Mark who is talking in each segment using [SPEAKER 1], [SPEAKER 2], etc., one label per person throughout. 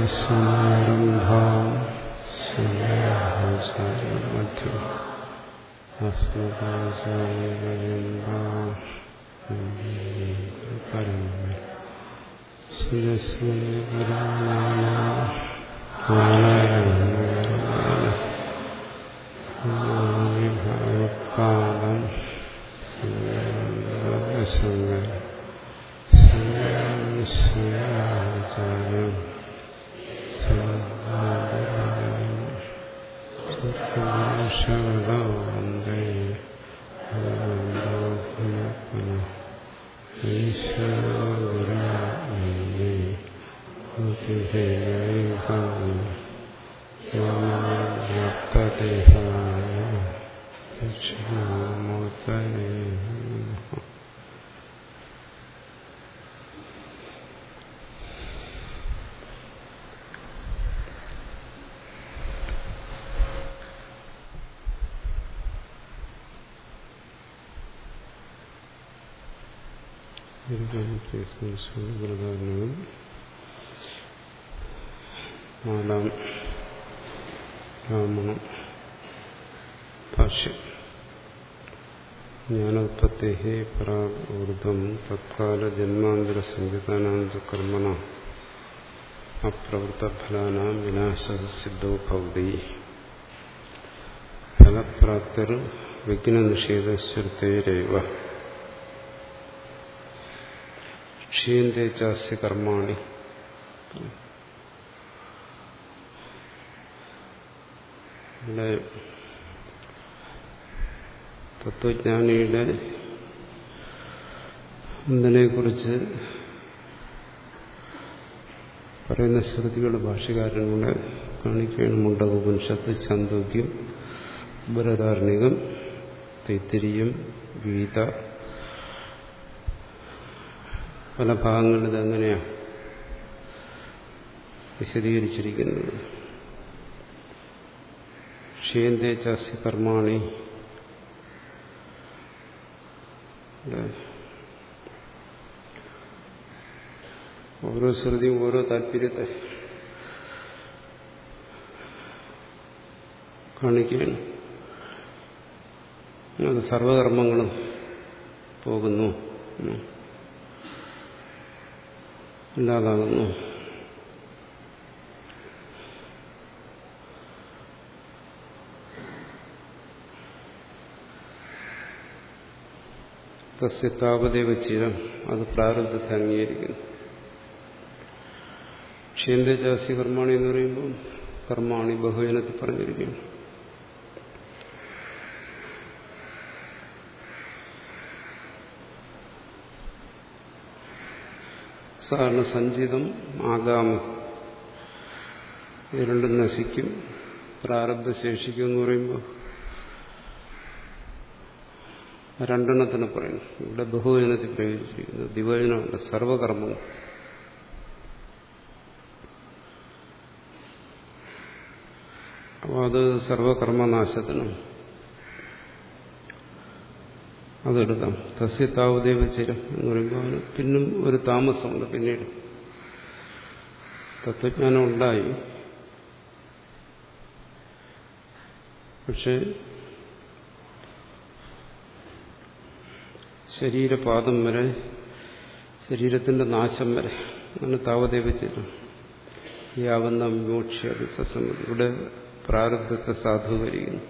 [SPEAKER 1] സമാരംഭാ മധ്യ അസ്മദാചാര്യപര്യന്താ പരമ ഭഗവത്പാദം ശങ്കരാചാര്യം വന്ദേ ഈശ്വരദേഹായ ദക്ഷിണാമൂർത്തയേ നമഃ പ്രധാനവും നാലാം രാമണം ഭാഷ്യം ജ്ഞാനോത്പത്തി പ്രാഗൂർധം തത്കാല ജന്മാന്തര സംവിധാനാന്ത കർമ്മണ അപ്രവൃത്തഫലാനാം വിനാശസിദ്ധോ ഭവതി ഫലപ്രാപ്തിർ വിഘ്നനിഷേധശ്രുതേരേവ ക്ഷീയന്തേ ചാസ്യ കർമാണി ഇവിടെ തത്വജ്ഞാനിയുടെ കുറിച്ച് പറയുന്ന ശ്രുതികൾ ഭാഷകാരനൂടെ കാണിക്കുകയാണ് മുണ്ടകോപനിഷത്ത് ചാന്തോക്യം ബൃഹദാർണികം തൈത്തിരിയും ഗീത പല ഭാഗങ്ങളിൽ ഇതെങ്ങനെയാണ് വിശദീകരിച്ചിരിക്കുന്നത് ക്ഷേന്തേ ചാസ്യ കർമാണി ഓരോ ശ്രുതിയും ഓരോ താല്പര്യത്തെ കാണിക്കുകയാണ് അത് സർവകർമ്മങ്ങളും പോകുന്നു ഇല്ലാതാകുന്നു തസ്യ താപദേവ ചിരം അത് പ്രാരബ്ധത്തെ അംഗീകരിക്കുന്നു ക്ഷേന്ദ്രജാസ്യ കർമാണി എന്ന് പറയുമ്പോൾ കർമാണി ബഹുജനത്തിൽ പറഞ്ഞിരിക്കുന്നു സാധാരണ സഞ്ചിതം ആഗാമി ഇത് രണ്ടും നശിക്കും പ്രാരബ്ധ ശേഷിക്കും എന്ന് പറയുമ്പോൾ രണ്ടെണ്ണത്തിന് പറയുന്നു ഇവിടെ ബഹുവചനത്തിൽ പ്രയോഗിച്ചിരിക്കുന്നത് ദിവചനമല്ല സർവകർമ്മം അപ്പോൾ അത് സർവകർമ്മനാശത്തിനും അതെടുക്കാം തസ്യ താവദേവ ചിരം എന്ന് പറയുമ്പോൾ അവന് പിന്നും ഒരു താമസമുണ്ട് പിന്നീട് തത്വജ്ഞാനം ഉണ്ടായി പക്ഷെ ശരീരപാദം വരെ ശരീരത്തിന്റെ നാശം വരെ അങ്ങനെ താവദേവ ചിരം യാവുന്ന വിമോക്ഷ്യ സമ്മതി ഇവിടെ പ്രാരബ്ധത്തെ സാധൂകരിക്കുന്നു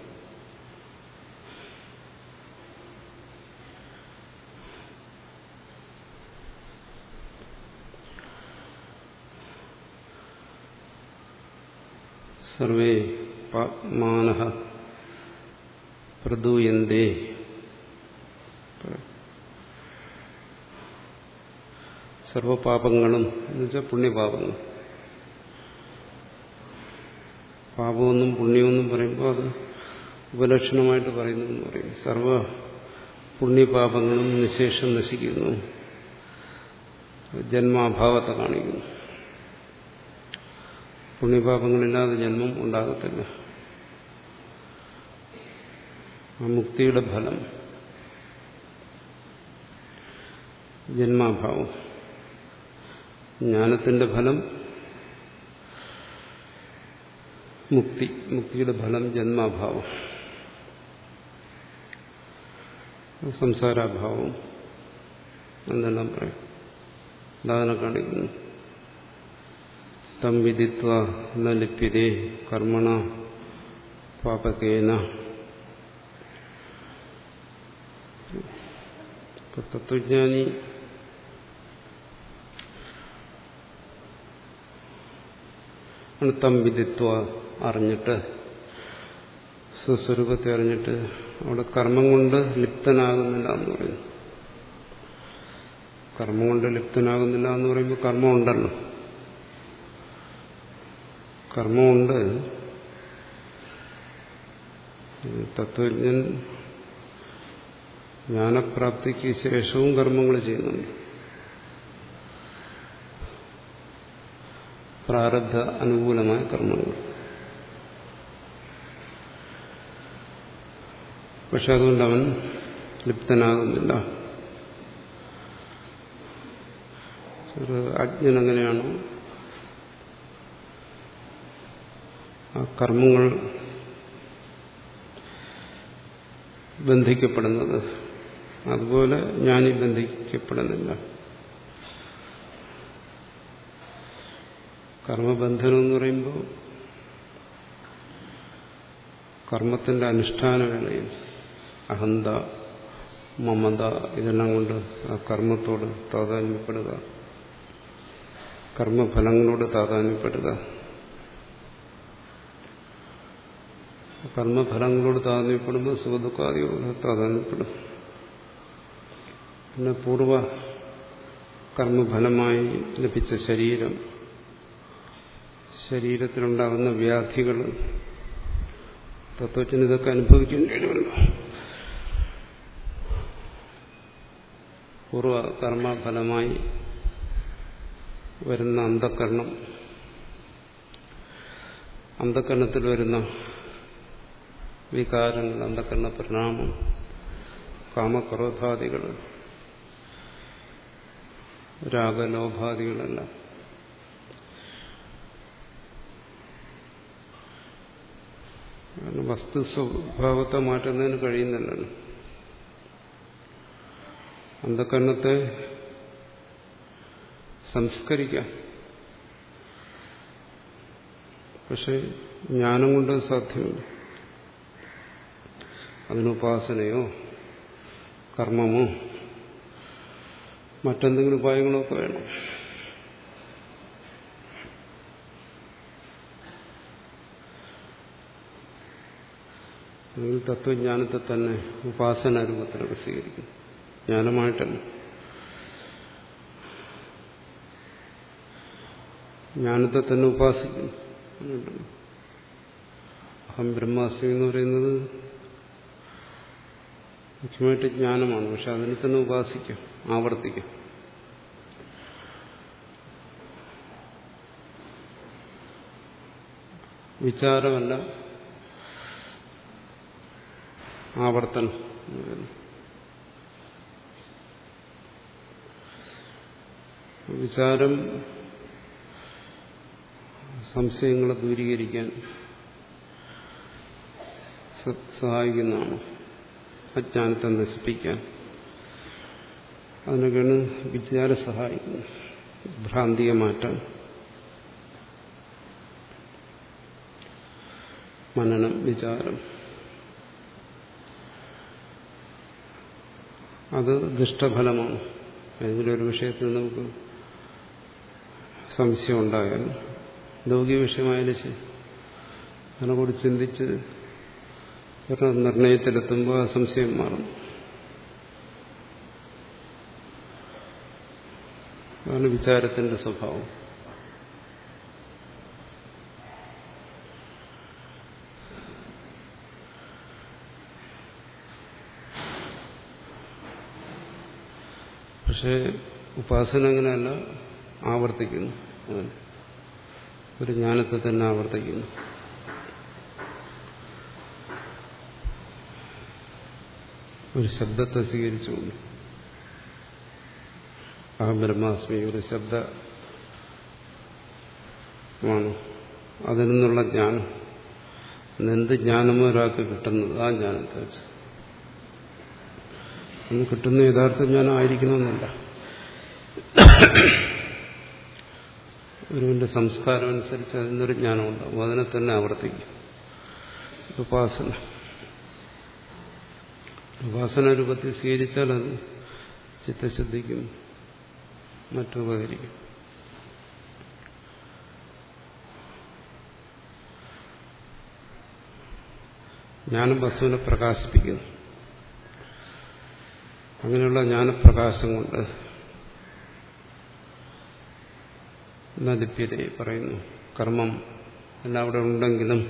[SPEAKER 1] സർവേ പാപ്മാന പ്രദൂയന്തേ സർവപാപങ്ങളും എന്നുവെച്ചാൽ പുണ്യപാപങ്ങൾ പാപമെന്നും പുണ്യമെന്നും പറയുമ്പോൾ അത് ഉപലക്ഷണമായിട്ട് പറയുന്നു എന്ന് പറയും സർവ പുണ്യപാപങ്ങളും നിശേഷം നശിക്കുന്നു ജന്മാഭാവത്തെ കാണിക്കുന്നു പുണ്യപാപങ്ങളില്ലാതെ ജന്മം ഉണ്ടാകത്തില്ല ആ മുക്തിയുടെ ഫലം ജന്മാഭാവം ജ്ഞാനത്തിന്റെ ഫലം മുക്തി മുക്തിയുടെ ഫലം ജന്മാഭാവം സംസാരാഭാവം എന്നെല്ലാം പറയും അതാണ് കാണിക്കുന്നു തം വിദിത്വ ന ലിപ്യതേ കർമ്മണ പാപകേന തത്വജ്ഞാനി തം വിദിത്വ അറിഞ്ഞിട്ട് സ്വസ്വരൂപത്തെ അറിഞ്ഞിട്ട് അവിടെ കർമ്മം കൊണ്ട് ലിപ്തനാകുന്നില്ല എന്ന് പറയുന്നു കർമ്മം കൊണ്ട് ലിപ്തനാകുന്നില്ല എന്ന് പറയുമ്പോൾ കർമ്മം ഉണ്ടല്ലോ കർമ്മമുണ്ട് തത്വജ്ഞൻ ജ്ഞാനപ്രാപ്തിക്ക് ശേഷവും കർമ്മങ്ങൾ ചെയ്യുന്നുണ്ട് പ്രാരബ്ധ അനുകൂലമായ കർമ്മങ്ങൾ പക്ഷെ അതുകൊണ്ട് അവൻ ലിപ്തനാകുന്നില്ല ഒരു അജ്ഞൻ എങ്ങനെയാണ് ആ കർമ്മങ്ങൾ ബന്ധിക്കപ്പെടുന്നത് അതുപോലെ ജ്ഞാനി ബന്ധിക്കപ്പെടുന്നില്ല കർമ്മബന്ധനം എന്ന് പറയുമ്പോൾ കർമ്മത്തിന്റെ അനുഷ്ഠാന വേളയിൽ അഹന്ത മമത ഇതെല്ലാം കൊണ്ട് ആ കർമ്മത്തോട് താതാന്യപ്പെടുക കർമ്മഫലങ്ങളോട് താതാന്യപ്പെടുക കർമ്മഫലങ്ങളോട് താതാന്യപ്പെടുമ്പോൾ സുഖദുഃഖാദിയോട് താതാന്യപ്പെടും പിന്നെ പൂർവ കർമ്മഫലമായി ലഭിച്ച ശരീരം ശരീരത്തിലുണ്ടാകുന്ന വ്യാധികൾ തത്വത്തിന് ഇതൊക്കെ അനുഭവിക്കേണ്ടി വരുമല്ലോ പൂർവ കർമ്മഫലമായി വരുന്ന അന്ധക്കരണം അന്ധക്കരണത്തിൽ വരുന്ന വികാരങ്ങൾ അന്ധക്കരണ പരിണാമം കാമക്രോധാദികൾ രാഗലോഭാദികളെല്ലാം കാരണം വസ്തു സ്വഭാവത്തെ മാറ്റുന്നതിന് കഴിയുന്നില്ലല്ലോ അന്ധകരണത്തെ സംസ്കരിക്കാം പക്ഷെ ജ്ഞാനം കൊണ്ട് സാധ്യമല്ല അതിനുപാസനയോ കർമ്മമോ മറ്റെന്തെങ്കിലും ഉപായങ്ങളോ ഒക്കെ വേണം അല്ലെങ്കിൽ തത്വജ്ഞാനത്തെ തന്നെ ഉപാസന രൂപത്തിലൊക്കെ സ്വീകരിക്കും ജ്ഞാനമായിട്ടല്ല ജ്ഞാനത്തെ തന്നെ ഉപാസിക്കുന്നു അഹം ബ്രഹ്മാസ്മി എന്ന് പറയുന്നത് മുഖ്യമായിട്ട് ജ്ഞാനമാണ് പക്ഷെ അതിനെ തന്നെ ഉപാസിക്കാം ആവർത്തിക്കാം വിചാരമല്ല ആവർത്തനം വിചാരം സംശയങ്ങളെ ദൂരീകരിക്കാൻ സഹായിക്കുന്നതാണ് അജ്ഞാനത്തെ നശിപ്പിക്കാൻ അതിനൊക്കെയാണ് വിചാരം സഹായിക്കുന്നത് ഭ്രാന്തിയെ മാറ്റാൻ മനനം വിചാരം അത് ദുഷ്ടഫലമാണ് ഏതെങ്കിലും ഒരു വിഷയത്തിൽ നമുക്ക് സംശയം ഉണ്ടായാൽ ലൗകിക വിഷയമായാലും ശരി അതിനെക്കൂടി ചിന്തിച്ച് ഒരു നിർണയത്തിലെത്തുമ്പോൾ ആ സംശയം മാറും അതാണ് വിചാരത്തിന്റെ സ്വഭാവം പക്ഷേ ഉപാസന അങ്ങനെയല്ല ആവർത്തിക്കുന്നു ഒരു ജ്ഞാനത്തെ തന്നെ ആവർത്തിക്കുന്നു ഒരു ശബ്ദത്തെ സ്വീകരിച്ചുകൊണ്ട് അഹം ബ്രഹ്മാസ്മി ഒരു ശബ്ദമാണ് അതിൽ നിന്നുള്ള ജ്ഞാനം എന്ത് ജ്ഞാനമോ ഒരാൾക്ക് കിട്ടുന്നത് ആ ജ്ഞാനത്തെ വെച്ച് അന്ന് കിട്ടുന്ന യഥാർത്ഥ ജ്ഞാനം ആയിരിക്കണമെന്നില്ല ഒരുവിന്റെ സംസ്കാരം അനുസരിച്ച് അതിനൊരു ജ്ഞാനം ഉണ്ടാവും അതിനെ തന്നെ ആവർത്തിക്കും ഉപാസന ഉപാസന രൂപത്തിൽ സ്വീകരിച്ചാൽ അത് ചിത്തശുദ്ധിക്കും മറ്റുപകരിക്കും ജ്ഞാനം വസ്തുവിനെ പ്രകാശിപ്പിക്കുന്നു അങ്ങനെയുള്ള ജ്ഞാനപ്രകാശം കൊണ്ട് നദിപ്യത പറയുന്നു കർമ്മം എല്ലാം അവിടെ ഉണ്ടെങ്കിലും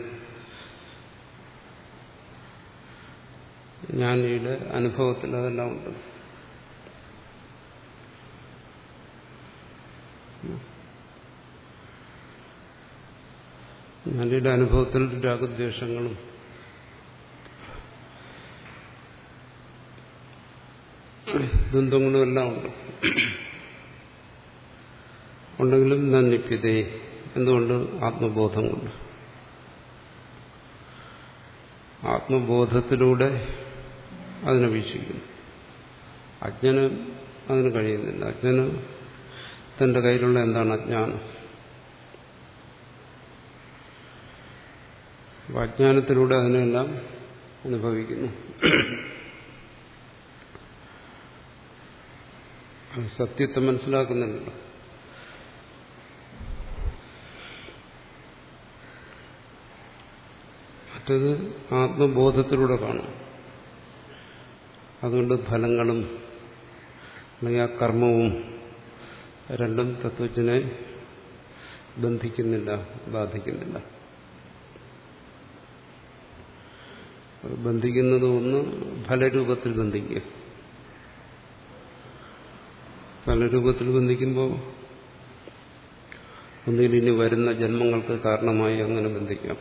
[SPEAKER 1] ജ്ഞാനിയുടെ അനുഭവത്തിൽ അതെല്ലാം ഉണ്ട് ജ്ഞാനിയുടെ അനുഭവത്തിൽ രാഗദ്വേഷങ്ങളും ദ്വന്ദ്ങ്ങളും എല്ലാം ഉണ്ട് ഉണ്ടെങ്കിലും നന്ദിപ്യതേ എന്തുകൊണ്ട് ആത്മബോധം കൊണ്ട് ആത്മബോധത്തിലൂടെ അതിനെ വീക്ഷിക്കുന്നു അജ്ഞന് അതിന് കഴിയുന്നില്ല അജ്ഞന് തന്റെ കയ്യിലുള്ള എന്താണ് അജ്ഞാനം അപ്പൊ അജ്ഞാനത്തിലൂടെ അതിനെല്ലാം അനുഭവിക്കുന്നു സത്യത്തെ മനസ്സിലാക്കുന്നുണ്ടല്ലോ മറ്റത് ആത്മബോധത്തിലൂടെ കാണും അതുകൊണ്ട് ഫലങ്ങളും അല്ലെങ്കിൽ ആ കർമ്മവും രണ്ടും തത്വജ്ഞനെ ബന്ധിക്കുന്നില്ല ബാധിക്കുന്നില്ല ബന്ധിക്കുന്നത് ഒന്ന് ഫലരൂപത്തിൽ ബന്ധിക്കുക ഫലരൂപത്തിൽ ബന്ധിക്കുമ്പോൾ ഒന്നുകിൽ ഇനി വരുന്ന ജന്മങ്ങൾക്ക് കാരണമായി അങ്ങനെ ബന്ധിക്കാം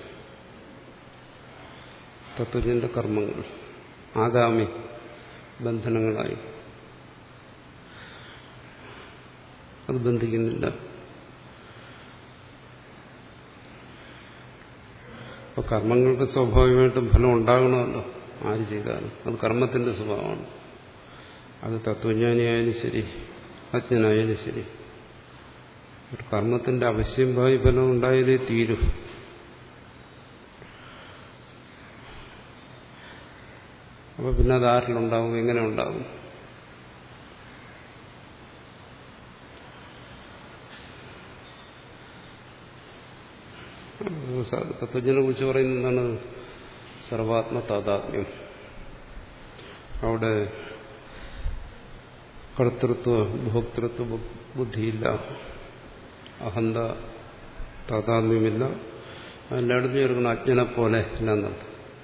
[SPEAKER 1] തത്വജ്ഞന്റെ കർമ്മങ്ങൾ ആഗാമി ബന്ധനങ്ങളായി അത് ബന്ധിക്കുന്നില്ല അപ്പൊ കർമ്മങ്ങൾക്ക് സ്വാഭാവികമായിട്ടും ഫലം ഉണ്ടാകണമല്ലോ ആര് ചെയ്താലും അത് കർമ്മത്തിന്റെ സ്വഭാവമാണ് അത് തത്വജ്ഞാനിയായാലും ശരി അജ്ഞനായാലും ശരി ഒരു കർമ്മത്തിന്റെ അവശ്യം ഭാവി ഫലം ഉണ്ടായാലേ തീരൂ അപ്പൊ പിന്നെ അത് ആരിലുണ്ടാവും എങ്ങനെ ഉണ്ടാവും തത്വജ്ഞനെ കുറിച്ച് പറയുന്ന എന്താണ് സർവാത്മ താതാത്മ്യം അവിടെ കർത്തൃത്വ ഭോക്തൃത്വ ബുദ്ധിയില്ല അഹന്ത താതാത്മ്യമില്ല എല്ലായിടത്തും ചേർക്കുന്ന അജ്ഞനെ പോലെ ഇല്ലെന്നർത്ഥം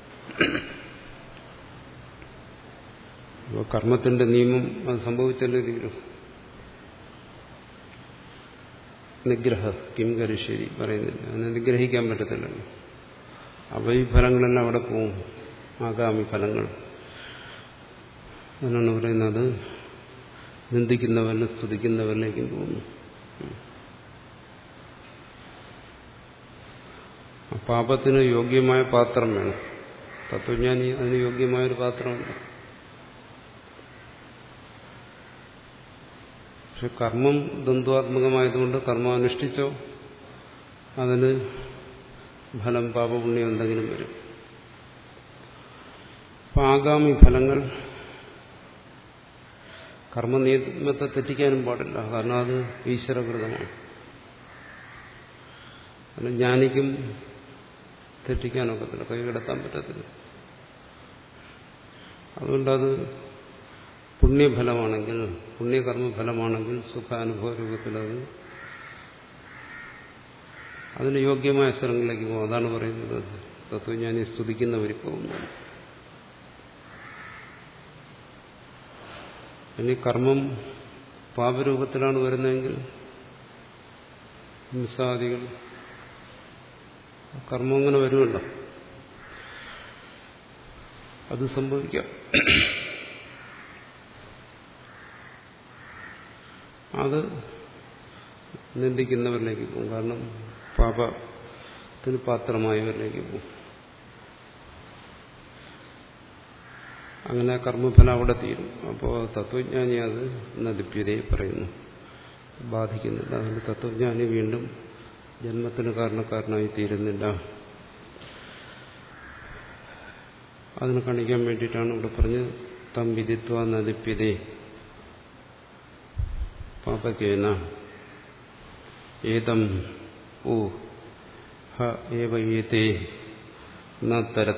[SPEAKER 1] അപ്പോൾ കർമ്മത്തിന്റെ നിയമം അത് സംഭവിച്ചല്ലേ തീരും നിഗ്രഹ കിം കരിശ്ശേരി പറയുന്നില്ല അതിനെ നിഗ്രഹിക്കാൻ പറ്റത്തില്ലല്ലോ അപ്പോൾ ഈ ഫലങ്ങളെല്ലാം അവിടെ പോവും ആഗാമി ഫലങ്ങൾ അതിനാണ് പറയുന്നത് നിന്ദിക്കുന്നവരിലും സ്തുതിക്കുന്നവരിലേക്കും പോകുന്നു പാപത്തിന് യോഗ്യമായ പാത്രം വേണം തത്വജ്ഞാനി അതിന് യോഗ്യമായൊരു പാത്രമുണ്ട് പക്ഷെ കർമ്മം ദ്വന്ദ്വാത്മകമായതുകൊണ്ട് കർമ്മം അനുഷ്ഠിച്ചോ അതിന് ഫലം പാപപുണ്യം എന്തെങ്കിലും വരും അപ്പൊ ആഗാമി ഫലങ്ങൾ കർമ്മനിയമത്തെ തെറ്റിക്കാനും പാടില്ല കാരണം അത് ഈശ്വരകൃതമാണ് അതിന് ജ്ഞാനിക്കും തെറ്റിക്കാനൊക്കത്തില്ല കൈകടത്താൻ പറ്റത്തില്ല അതുകൊണ്ടത് പുണ്യഫലമാണെങ്കിൽ പുണ്യകർമ്മഫലമാണെങ്കിൽ സുഖാനുഭവ രൂപത്തിലത് അതിന് യോഗ്യമായ സ്ഥലങ്ങളിലേക്ക് പോകും അതാണ് പറയുന്നത് തത്വജ്ഞാനി സ്തുതിക്കുന്നവരിൽ പോകുന്നു ഇനി കർമ്മം പാപരൂപത്തിലാണ് വരുന്നതെങ്കിൽ ഹിംസാദികൾ കർമ്മം അങ്ങനെ വരുമല്ലോ അത് സംഭവിക്കാം അത് നിന്ദിക്കുന്നവരിലേക്ക് പോകും കാരണം പാപത്തിന് പാത്രമായവരിലേക്ക് പോകും അങ്ങനെ കർമ്മഫലം അവിടെ തീരും അപ്പോൾ തത്വജ്ഞാനി അത് നദിപ്യതയെ പറയുന്നു ബാധിക്കുന്നില്ല അതുകൊണ്ട് തത്വജ്ഞാനി വീണ്ടും ജന്മത്തിന് കാരണക്കാരനായി തീരുന്നില്ല അതിനെ കാണിക്കാൻ വേണ്ടിയിട്ടാണ് ഇവിടെ പറഞ്ഞത് തം വിദിത്വ നദിപ്യതേ പാപകേന ഏതം ഊ ഹ ഏവ ഏതേ ന തരത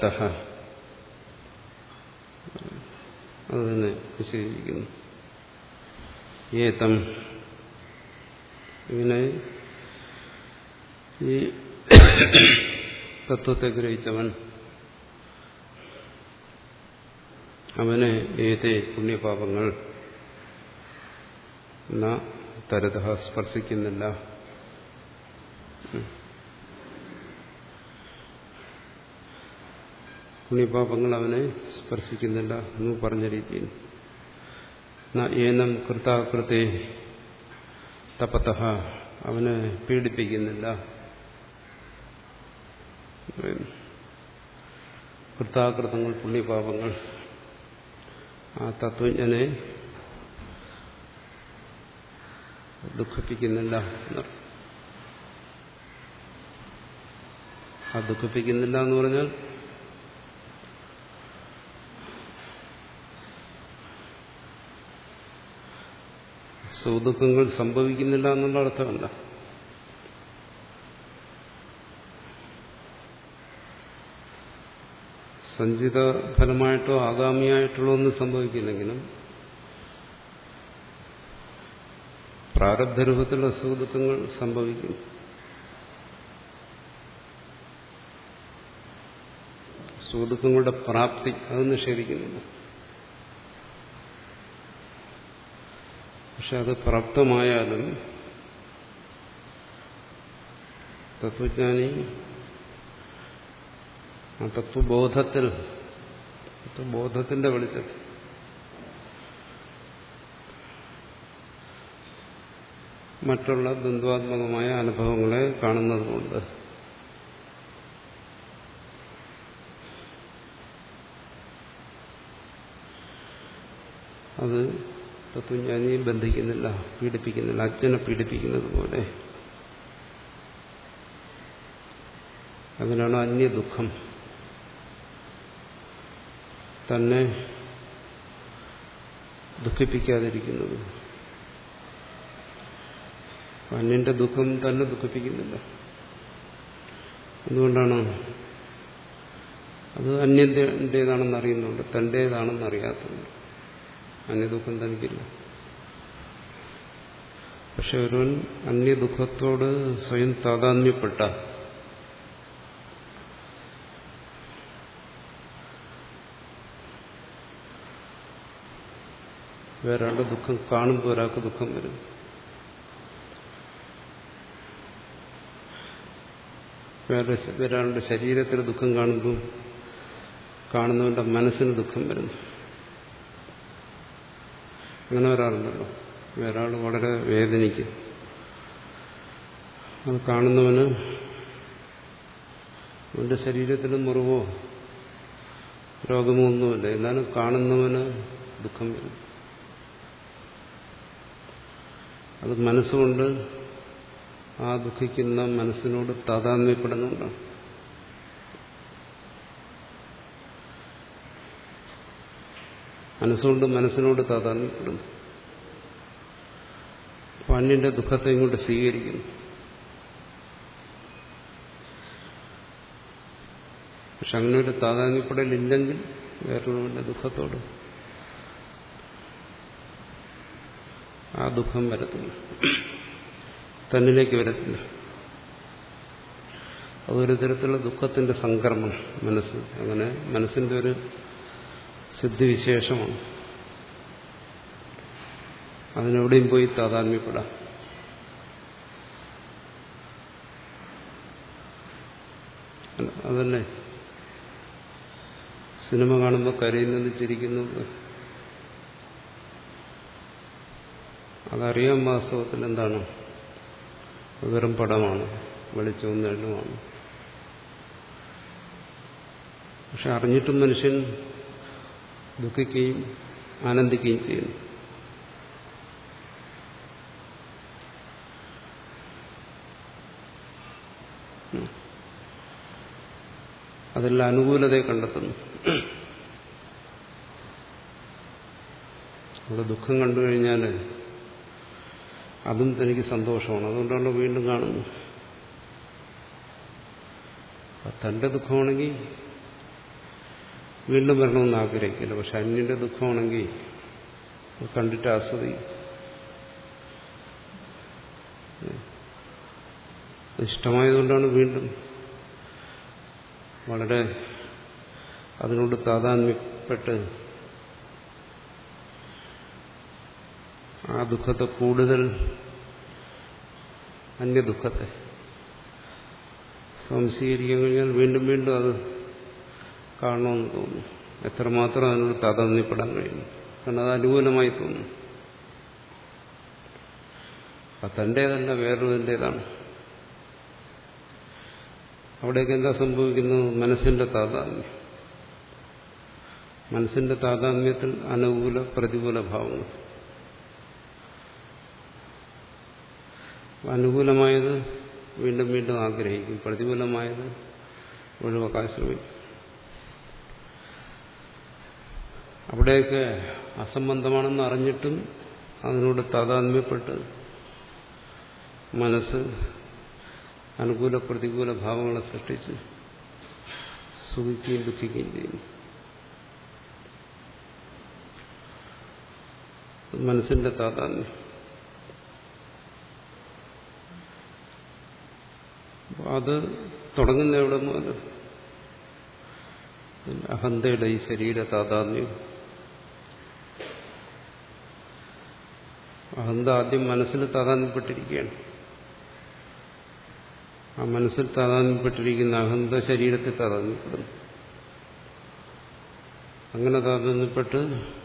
[SPEAKER 1] അത് തന്നെ വിശദീകരിക്കുന്നു ഏതം ഇങ്ങനെ ഈ തത്വത്തെ ഗ്രഹിച്ചവൻ അവനെ ഏതേ പുണ്യപാപങ്ങൾ ന തരത സ്പർശിക്കുന്നില്ല പുണ്യപാപങ്ങൾ അവനെ സ്പർശിക്കുന്നില്ല എന്ന് പറഞ്ഞ രീതിയിൽ ഏനം കൃതാകൃത്തെ തപത അവനെ പീഡിപ്പിക്കുന്നില്ല കൃതാകൃതങ്ങൾ പുണ്യപാപങ്ങൾ ആ തത്വജ്ഞനെ ദുഃഖിപ്പിക്കുന്നില്ല എന്നർത്ഥം ആ ദുഃഖിപ്പിക്കുന്നില്ല എന്ന് പറഞ്ഞാൽ സുദുഃഖങ്ങൾ സംഭവിക്കുന്നില്ല എന്നുള്ള അർത്ഥമല്ല സഞ്ചിത ഫലമായിട്ടോ ആഗാമിയായിട്ടുള്ള ഒന്നും സംഭവിക്കില്ലെങ്കിലും പ്രാരബ്ധരൂപത്തിലുള്ള സുഖദുഃഖങ്ങൾ സംഭവിക്കും സുഖദുഃഖങ്ങളുടെ പ്രാപ്തി അത് നിഷേധിക്കുന്നില്ല പക്ഷെ അത് പ്രാപ്തമായാലും തത്വജ്ഞാനി ആ തത്വബോധത്തിൽ തത്വബോധത്തിന്റെ വെളിച്ചത്തിൽ മറ്റുള്ള ദ്വന്ദ്വാത്മകമായ അനുഭവങ്ങളെ കാണുന്നതുകൊണ്ട് അത് തത്വജ്ഞാനിയെ ബന്ധിക്കുന്നില്ല പീഡിപ്പിക്കുന്നില്ല അജ്ഞനെ പീഡിപ്പിക്കുന്നത് പോലെ അതിനാണ് അന്യദുഃഖം തന്നെ ദുഃഖിപ്പിക്കാതിരിക്കുന്നത് അന്യന്റെ ദുഃഖം തന്നെ ദുഃഖിപ്പിക്കുന്നില്ല എന്തുകൊണ്ടാണ് അത് അന്യന്റേതാണെന്ന് അറിയുന്നുണ്ട് തന്റേതാണെന്ന് അറിയാത്തതുണ്ട് അന്യദുഃഖം തനിക്കില്ല പക്ഷെ ഒരുവൻ അന്യദുഃഖത്തോട് സ്വയം താതാത്മ്യപ്പെട്ട വേറൊരാളുടെ ദുഃഖം കാണുമ്പോൾ ഒരാൾക്ക് ദുഃഖം വരും വേറെ ഒരാളുടെ ശരീരത്തിൽ ദുഃഖം കാണുമ്പോൾ കാണുന്നവന്റെ മനസ്സിന് ദുഃഖം വരുന്നു അങ്ങനെ ഒരാളുണ്ടല്ലോ വേറൊരാൾ വളരെ വേദനിക്കും അത് കാണുന്നവന് അവന്റെ ശരീരത്തിൽ മുറിവോ രോഗമോ ഒന്നുമില്ല എന്നാലും കാണുന്നവന് ദുഃഖം വരും അത് മനസ്സുകൊണ്ട് ആ ദുഃഖിക്കുന്ന മനസ്സിനോട് താതാത്മ്യപ്പെടുന്നുണ്ടാണ് മനസ്സുകൊണ്ട് മനസ്സിനോട് താതാത്മ്യപ്പെടുന്നു അപ്പൊ അന്യന്റെ ദുഃഖത്തെ ഇങ്ങോട്ട് സ്വീകരിക്കുന്നു പക്ഷെ അങ്ങനെ ഒരു താതാത്മ്യപ്പെടലില്ലെങ്കിൽ വേറൊരുവന്റെ ദുഃഖത്തോട് ആ ദുഃഖം വരത്തില്ല തന്നിലേക്ക് വരത്തില്ല അതൊരു തരത്തിലുള്ള ദുഃഖത്തിന്റെ സംക്രമണം മനസ്സ് അങ്ങനെ മനസ്സിന്റെ ഒരു സിദ്ധിവിശേഷമാണ് അതിനെവിടെയും പോയി താതാത്മ്യപ്പെടാം അതല്ലേ സിനിമ കാണുമ്പോൾ കരയുന്നത് ചിരിക്കുന്നത് അതറിയാൻ വാസ്തവത്തിൽ എന്താണ് വെറും പടമാണ് വെളിച്ചവും നെല്ലുമാണ് പക്ഷെ അറിഞ്ഞിട്ടും മനുഷ്യൻ ദുഃഖിക്കുകയും ആനന്ദിക്കുകയും ചെയ്യുന്നു അതിൽ അനുകൂലതയെ കണ്ടെത്തുന്നു അവിടെ ദുഃഖം കണ്ടു കഴിഞ്ഞാൽ അതും തനിക്ക് സന്തോഷമാണ് അതുകൊണ്ടാണ് വീണ്ടും കാണുന്നത് തന്റെ ദുഃഖമാണെങ്കിൽ വീണ്ടും വരണമെന്ന് ആഗ്രഹിക്കില്ല പക്ഷെ അന്യന്റെ ദുഃഖമാണെങ്കിൽ കണ്ടിട്ട് ആസ്വദിക്കും ഇഷ്ടമായതുകൊണ്ടാണ് വീണ്ടും വളരെ അതിനോട് താതാത്മ്യപ്പെട്ട് ആ ദുഃഖത്തെ കൂടുതൽ അന്യദുഃഖത്തെ സംശീകരിക്കാൻ കഴിഞ്ഞാൽ വീണ്ടും വീണ്ടും അത് കാണണമെന്ന് തോന്നുന്നു എത്രമാത്രം അതിനോട് താതാത്മ്യപ്പെടാൻ കഴിയുന്നു കാരണം അത് അനുകൂലമായി തോന്നുന്നു അത് തൻ്റേതല്ല വേറൊരുതിൻ്റേതാണ് അവിടേക്ക് എന്താ സംഭവിക്കുന്നത് മനസ്സിന്റെ താതാത്മ്യം മനസ്സിന്റെ താതാത്മ്യത്തിൽ അനുകൂല പ്രതികൂല ഭാവങ്ങൾ അനുകൂലമായത് വീണ്ടും വീണ്ടും ആഗ്രഹിക്കും പ്രതികൂലമായത് ഒഴിവാക്കാൻ ശ്രമിക്കും അവിടെയൊക്കെ അസംബന്ധമാണെന്ന് അറിഞ്ഞിട്ടും അതിനോട് താതാത്മ്യപ്പെട്ട് മനസ്സ് അനുകൂല പ്രതികൂല ഭാവങ്ങളെ സൃഷ്ടിച്ച് സുഖിക്കുകയും ദുഃഖിക്കുകയും ചെയ്യുന്നു മനസ്സിന്റെ താതാത്മ്യം അത് തുടങ്ങുന്ന എവിടെ മുതൽ അഹന്തയുടെ ഈ ശരീര താതാത്മ്യം അഹന്ത ആദ്യം മനസ്സിൽ താതാത്മ്യപ്പെട്ടിരിക്കുകയാണ് ആ മനസ്സിൽ താതാത്മ്യപ്പെട്ടിരിക്കുന്ന അഹന്ത ശരീരത്തിൽ താതാത്മ്യപ്പെടുന്നു അങ്ങനെ താതാത്മ്യപ്പെട്ട്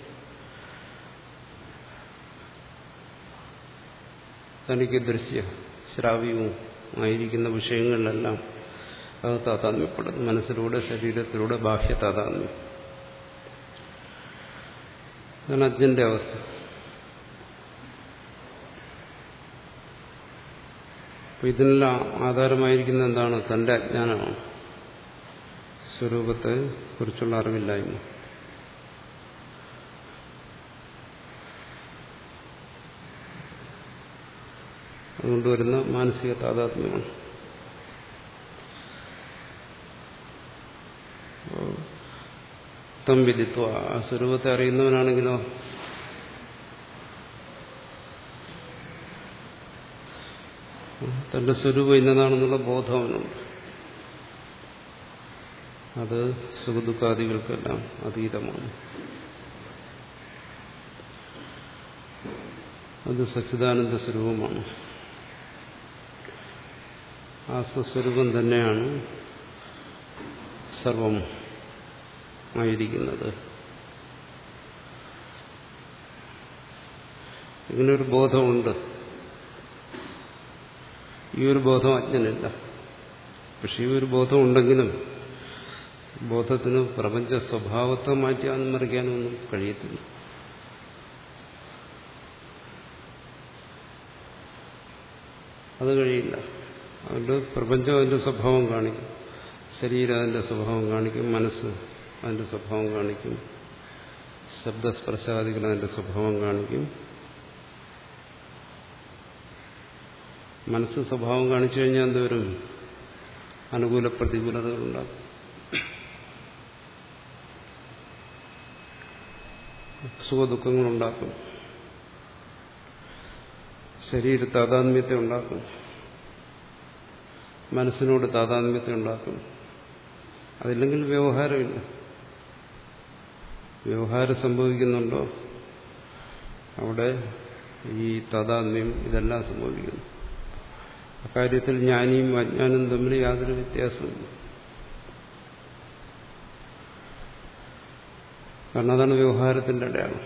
[SPEAKER 1] തനിക്ക് ദൃശ്യ ശ്രാവ്യവും ആയിരിക്കുന്ന വിഷയങ്ങളിലെല്ലാം അത് താതാത്മ്യപ്പെടുന്നു മനസ്സിലൂടെ ശരീരത്തിലൂടെ ബാഹ്യ താതാത്മ്യം അതാണ് അജ്ഞന്റെ അവസ്ഥ അപ്പൊ ഇതിനെല്ലാം ആധാരമായിരിക്കുന്ന എന്താണ് തന്റെ അജ്ഞാനമാണ് സ്വരൂപത്തെ കുറിച്ചുള്ള അറിവില്ലായ്മ അതുകൊണ്ട് വരുന്ന മാനസിക താതാത്മ്യമാണ് തം വിധിത്വ ആ സ്വരൂപത്തെ അറിയുന്നവനാണെങ്കിലോ തന്റെ സ്വരൂപം ഇന്നതാണെന്നുള്ള ബോധം അവനുണ്ട് അത് സുഖദുഃഖാദികൾക്കെല്ലാം അതീതമാണ് അത് സച്ചിദാനന്ദ സ്വരൂപമാണ് ആ സ്വസ്വരൂപം തന്നെയാണ് സർവം ആയിരിക്കുന്നത് ഇങ്ങനൊരു ബോധമുണ്ട് ഈ ഒരു ബോധം അജ്ഞനില്ല പക്ഷെ ഈ ഒരു ബോധം ഉണ്ടെങ്കിലും ബോധത്തിന് പ്രപഞ്ച സ്വഭാവത്തെ മാറ്റി അനുമറിക്കാനൊന്നും കഴിയത്തില്ല അത് കഴിയില്ല അതുകൊണ്ട് പ്രപഞ്ചം അതിന്റെ സ്വഭാവം കാണിക്കും ശരീരം അതിന്റെ സ്വഭാവം കാണിക്കും മനസ്സ് അതിന്റെ സ്വഭാവം കാണിക്കും ശബ്ദസ്പർശാദികൾ അതിന്റെ സ്വഭാവം കാണിക്കും മനസ്സ് സ്വഭാവം കാണിച്ചു കഴിഞ്ഞാൽ എന്തോരും അനുകൂല പ്രതികൂലതകളുണ്ടാകും സുഖദുഃഖങ്ങളുണ്ടാക്കും ശരീര താതാത്മ്യത്തെ ഉണ്ടാക്കും മനസ്സിനോട് താതാത്മ്യത്തെ ഉണ്ടാക്കും അതില്ലെങ്കിൽ വ്യവഹാരമില്ല വ്യവഹാരം സംഭവിക്കുന്നുണ്ടോ അവിടെ ഈ താതാത്മ്യം ഇതെല്ലാം സംഭവിക്കുന്നു അക്കാര്യത്തിൽ ജ്ഞാനിയും അജ്ഞാനും തമ്മിൽ യാതൊരു വ്യത്യാസമില്ല കാരണം അതാണ് വ്യവഹാരത്തിന്റെ അടയാളം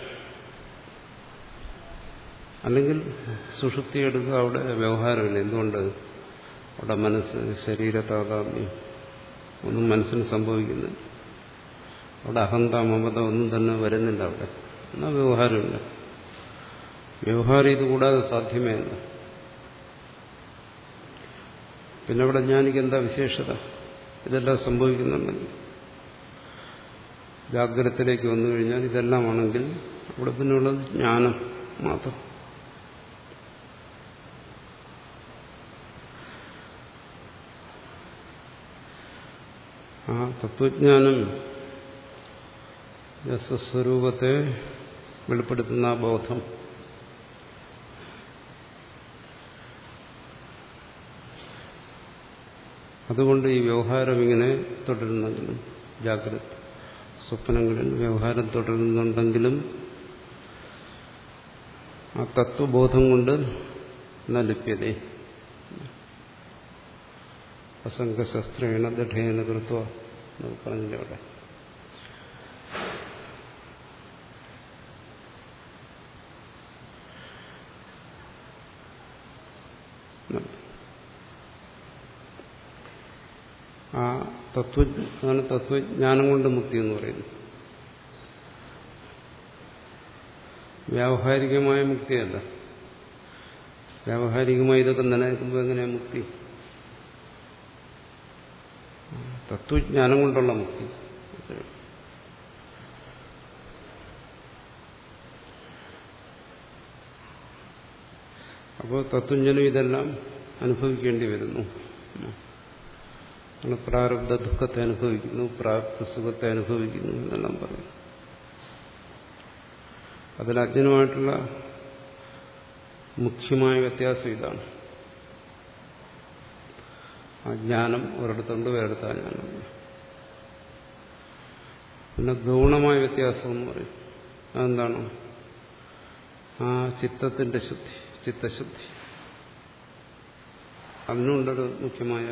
[SPEAKER 1] അല്ലെങ്കിൽ സുഷുപ്തി എടുക്കുക അവിടെ വ്യവഹാരമില്ല എന്തുകൊണ്ട് അവിടെ മനസ്സ് ശരീര താതാത്മ്യം ഒന്നും മനസ്സിന് സംഭവിക്കുന്നില്ല അവിടെ അഹന്ത മമത ഒന്നും തന്നെ വരുന്നില്ല അവിടെ എന്നാൽ വ്യവഹാരമില്ല വ്യവഹാരം ഇത് കൂടാതെ സാധ്യമേ അല്ല പിന്നെ അവിടെ ജ്ഞാനിക്ക് എന്താ വിശേഷത ഇതെല്ലാം സംഭവിക്കുന്നുണ്ടെങ്കിൽ ജാഗ്രതത്തിലേക്ക് വന്നു കഴിഞ്ഞാൽ ഇതെല്ലാമാണെങ്കിൽ അവിടെ പിന്നുള്ളത് ജ്ഞാനം മാത്രം ആ തത്വജ്ഞാനം സ്വസ്വരൂപത്തെ വെളിപ്പെടുത്തുന്ന ആ ബോധം അതുകൊണ്ട് ഈ വ്യവഹാരം ഇങ്ങനെ തുടരുന്നെങ്കിലും ജാഗ്രത സ്വപ്നങ്ങളിൽ വ്യവഹാരം തുടരുന്നുണ്ടെങ്കിലും ആ തത്വബോധം കൊണ്ട് നലിപ്യത അസംഗശസ്ത്രേണ ദൃഢേന കൃത്വ എന്ന് പറഞ്ഞില്ല അവിടെ ആ തത്വ അതാണ് തത്വജ്ഞാനം കൊണ്ട് മുക്തി എന്ന് പറയുന്നത് വ്യാവഹാരികമായ മുക്തിയല്ല വ്യാവഹാരികമായി ഇതൊക്കെ നിലനിൽക്കുമ്പോൾ എങ്ങനെയാ മുക്തി തത്വജ്ഞാനം കൊണ്ടുള്ള മുക്തി അപ്പോൾ തത്വജ്ഞനും ഇതെല്ലാം അനുഭവിക്കേണ്ടി വരുന്നു നമ്മൾ പ്രാരബ്ധ ദുഃഖത്തെ അനുഭവിക്കുന്നു പ്രാപ്ത സുഖത്തെ അനുഭവിക്കുന്നു എന്നെല്ലാം പറയും അതിൽ അജ്ഞനുമായിട്ടുള്ള മുഖ്യമായ വ്യത്യാസം ഇതാണ് ആ ജ്ഞാനം ഒരിടത്തുണ്ട് വേറെടുത്ത ജ്ഞാനം പിന്നെ ഗൗണമായ വ്യത്യാസം എന്ന് പറയും അതെന്താണ് ആ ചിത്തത്തിന്റെ ശുദ്ധി ചിത്തശുദ്ധി അതിനുണ്ടൊരു മുഖ്യമായ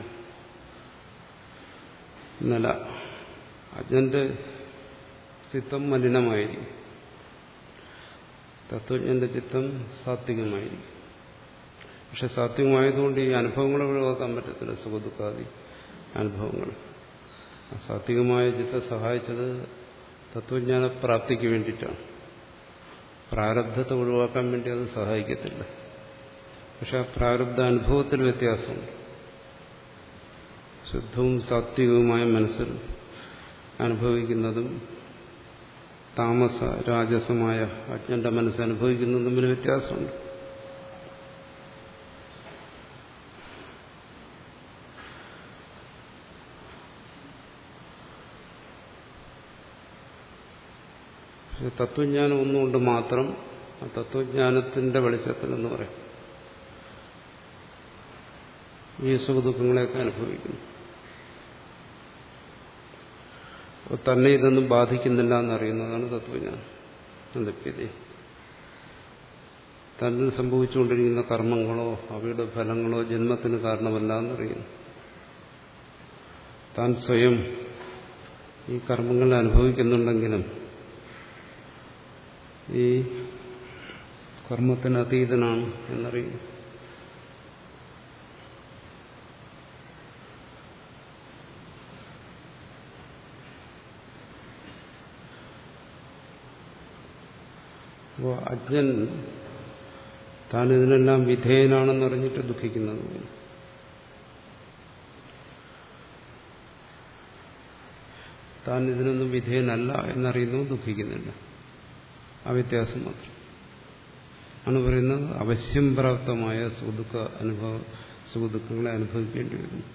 [SPEAKER 1] നില അജ്ഞന്റെ ചിത്തം മലിനമായിരിക്കും തത്വജ്ഞന്റെ ചിത്തം സാത്വികമായിരിക്കും പക്ഷെ സാത്വികമായതുകൊണ്ട് ഈ അനുഭവങ്ങൾ ഒഴിവാക്കാൻ പറ്റത്തില്ല സുഖദുഃഖാദി അനുഭവങ്ങൾ സാത്വികമായ ചിത്തം സഹായിച്ചത് തത്വജ്ഞാന പ്രാപ്തിക്ക് വേണ്ടിയിട്ടാണ് പ്രാരബ്ധത്തെ ഒഴിവാക്കാൻ വേണ്ടി അത് സഹായിക്കത്തില്ല പക്ഷെ ആ പ്രാരബ്ധ അനുഭവത്തിൽ വ്യത്യാസമുണ്ട് ശുദ്ധവും സാത്വികവുമായ മനസ്സിൽ അനുഭവിക്കുന്നതും താമസ രാജസമായ അജ്ഞന്റെ മനസ്സ് അനുഭവിക്കുന്നതും തമ്മിൽ വ്യത്യാസമുണ്ട് പക്ഷെ തത്വജ്ഞാനം ഒന്നുകൊണ്ട് മാത്രം ആ തത്വജ്ഞാനത്തിന്റെ വെളിച്ചത്തിൽ എന്ന് പറയും ഈ സുഖദുഃഖങ്ങളെയൊക്കെ അനുഭവിക്കുന്നു അപ്പോൾ തന്നെ ഇതൊന്നും ബാധിക്കുന്നില്ല എന്നറിയുന്നതാണ് തത്വജ്ഞാനം ലഭ്യത തന്നിൽ സംഭവിച്ചുകൊണ്ടിരിക്കുന്ന കർമ്മങ്ങളോ അവയുടെ ഫലങ്ങളോ ജന്മത്തിന് കാരണമല്ല എന്നറിയുന്നു താൻ സ്വയം ഈ കർമ്മങ്ങൾ അനുഭവിക്കുന്നുണ്ടെങ്കിലും ഈ കർമ്മത്തിന് അതീതനാണ് എന്നറിയുന്നു അപ്പോൾ അജ്ഞൻ താൻ ഇതിനെല്ലാം വിധേയനാണെന്നറിഞ്ഞിട്ട് ദുഃഖിക്കുന്നത് താൻ ഇതിനൊന്നും വിധേയനല്ല എന്നറിയുന്നു ദുഃഖിക്കുന്നില്ല ആ വ്യത്യാസം മാത്രം ആണ് പറയുന്നത് അവശ്യം പ്രാപ്തമായ സുഖദുഃഖ അനുഭവ സുഖദുഃഖങ്ങളെ അനുഭവിക്കേണ്ടി വരുന്നു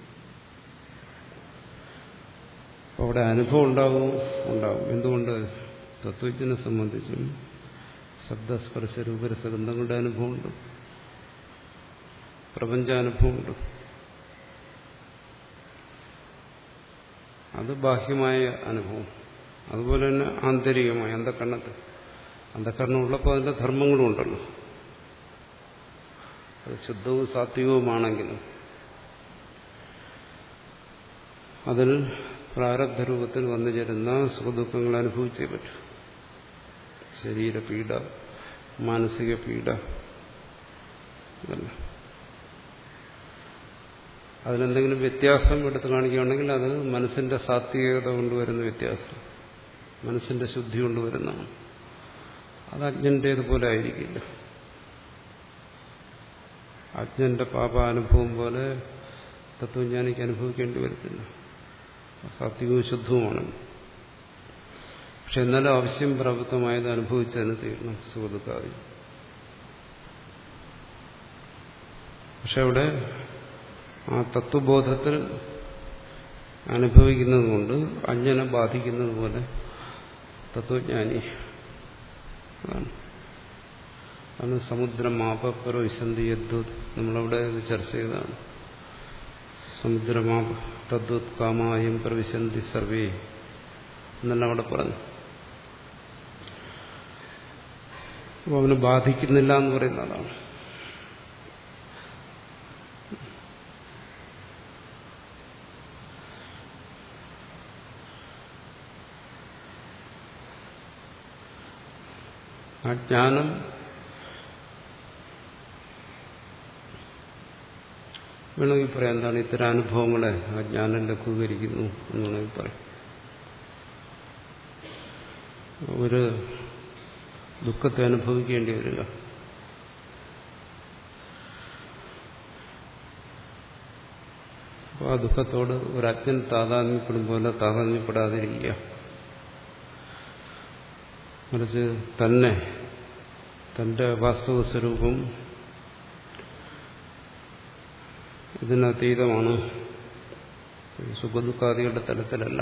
[SPEAKER 1] അപ്പോൾ അവിടെ അനുഭവം ഉണ്ടാവും ഉണ്ടാവും എന്തുകൊണ്ട് തത്വജ്ഞനെ സംബന്ധിച്ചും ശബ്ദസ്പർശ രൂപരസഗന്ധങ്ങളുടെ അനുഭവമുണ്ട് പ്രപഞ്ചാനുഭവമുണ്ട് അത് ബാഹ്യമായ അനുഭവം അതുപോലെ തന്നെ ആന്തരികമായ അന്ധകരണത്തിൽ അന്ധകരണം ഉള്ളപ്പോൾ അതിന്റെ ധർമ്മങ്ങളും ഉണ്ടല്ലോ അത് ശുദ്ധവും സാത്വികവുമാണെങ്കിലും അതിൽ പ്രാരബ്ധ രൂപത്തിൽ വന്നു ചേരുന്ന സുഖദുഃഖങ്ങൾ അനുഭവിച്ചേ പറ്റൂ ശരീരപീഡ മാനസിക പീഡ ഇതല്ല അതിലെന്തെങ്കിലും വ്യത്യാസം എടുത്ത് കാണിക്കുകയാണെങ്കിൽ അത് മനസ്സിന്റെ സാത്വികത കൊണ്ടുവരുന്ന വ്യത്യാസം മനസ്സിന്റെ ശുദ്ധി കൊണ്ടുവരുന്നതാണ് അത് അജ്ഞന്റേതുപോലെ ആയിരിക്കില്ല അജ്ഞന്റെ പാപാനുഭവം പോലെ തത്വജ്ഞാനിക്ക് അനുഭവിക്കേണ്ടി വരത്തില്ല സാത്വികവും ശുദ്ധവുമാണ് പക്ഷെ എന്നാലും ആവശ്യം പ്രാപ്തമായത് അനുഭവിച്ചതിന് തീരണം സുഹൃത്തുക്കാതി പക്ഷെ അവിടെ ആ തത്വബോധത്തിൽ അനുഭവിക്കുന്നത് കൊണ്ട് അജ്ഞനെ ബാധിക്കുന്നത് പോലെ തത്വജ്ഞാനി അതാണ് അതാണ് സമുദ്രമാപ പ്രവിശന്തി യദ്വത് നമ്മളവിടെ ഇത് ചർച്ച ചെയ്തതാണ് സമുദ്രമാപ തദ്വത് കാമായം പ്രവിശന്തി സർവേ എന്നെല്ലാം അവിടെ പറഞ്ഞു അപ്പോൾ അവന് ബാധിക്കുന്നില്ല എന്ന് പറയുന്ന അതാണ് ആ ജ്ഞാനം വേണമെങ്കിൽ പറയാം എന്താണ് ഇത്തരം അനുഭവങ്ങളെ ആ ജ്ഞാനം ലഘൂകരിക്കുന്നു എന്ന് വേണമെങ്കിൽ പറയാം ഒരു ദുഃഖത്തെ അനുഭവിക്കേണ്ടി വരിക അപ്പോൾ ആ ദുഃഖത്തോട് ഒരു അജ്ഞൻ താതാത്മ്യപ്പെടും പോലെ താതാത്മ്യപ്പെടാതിരിക്കുക മറിച്ച് തന്നെ തന്റെ വാസ്തവ സ്വരൂപം ഇതിനതീതമാണ് സുഖദുഃഖാദികളുടെ തലത്തിലല്ല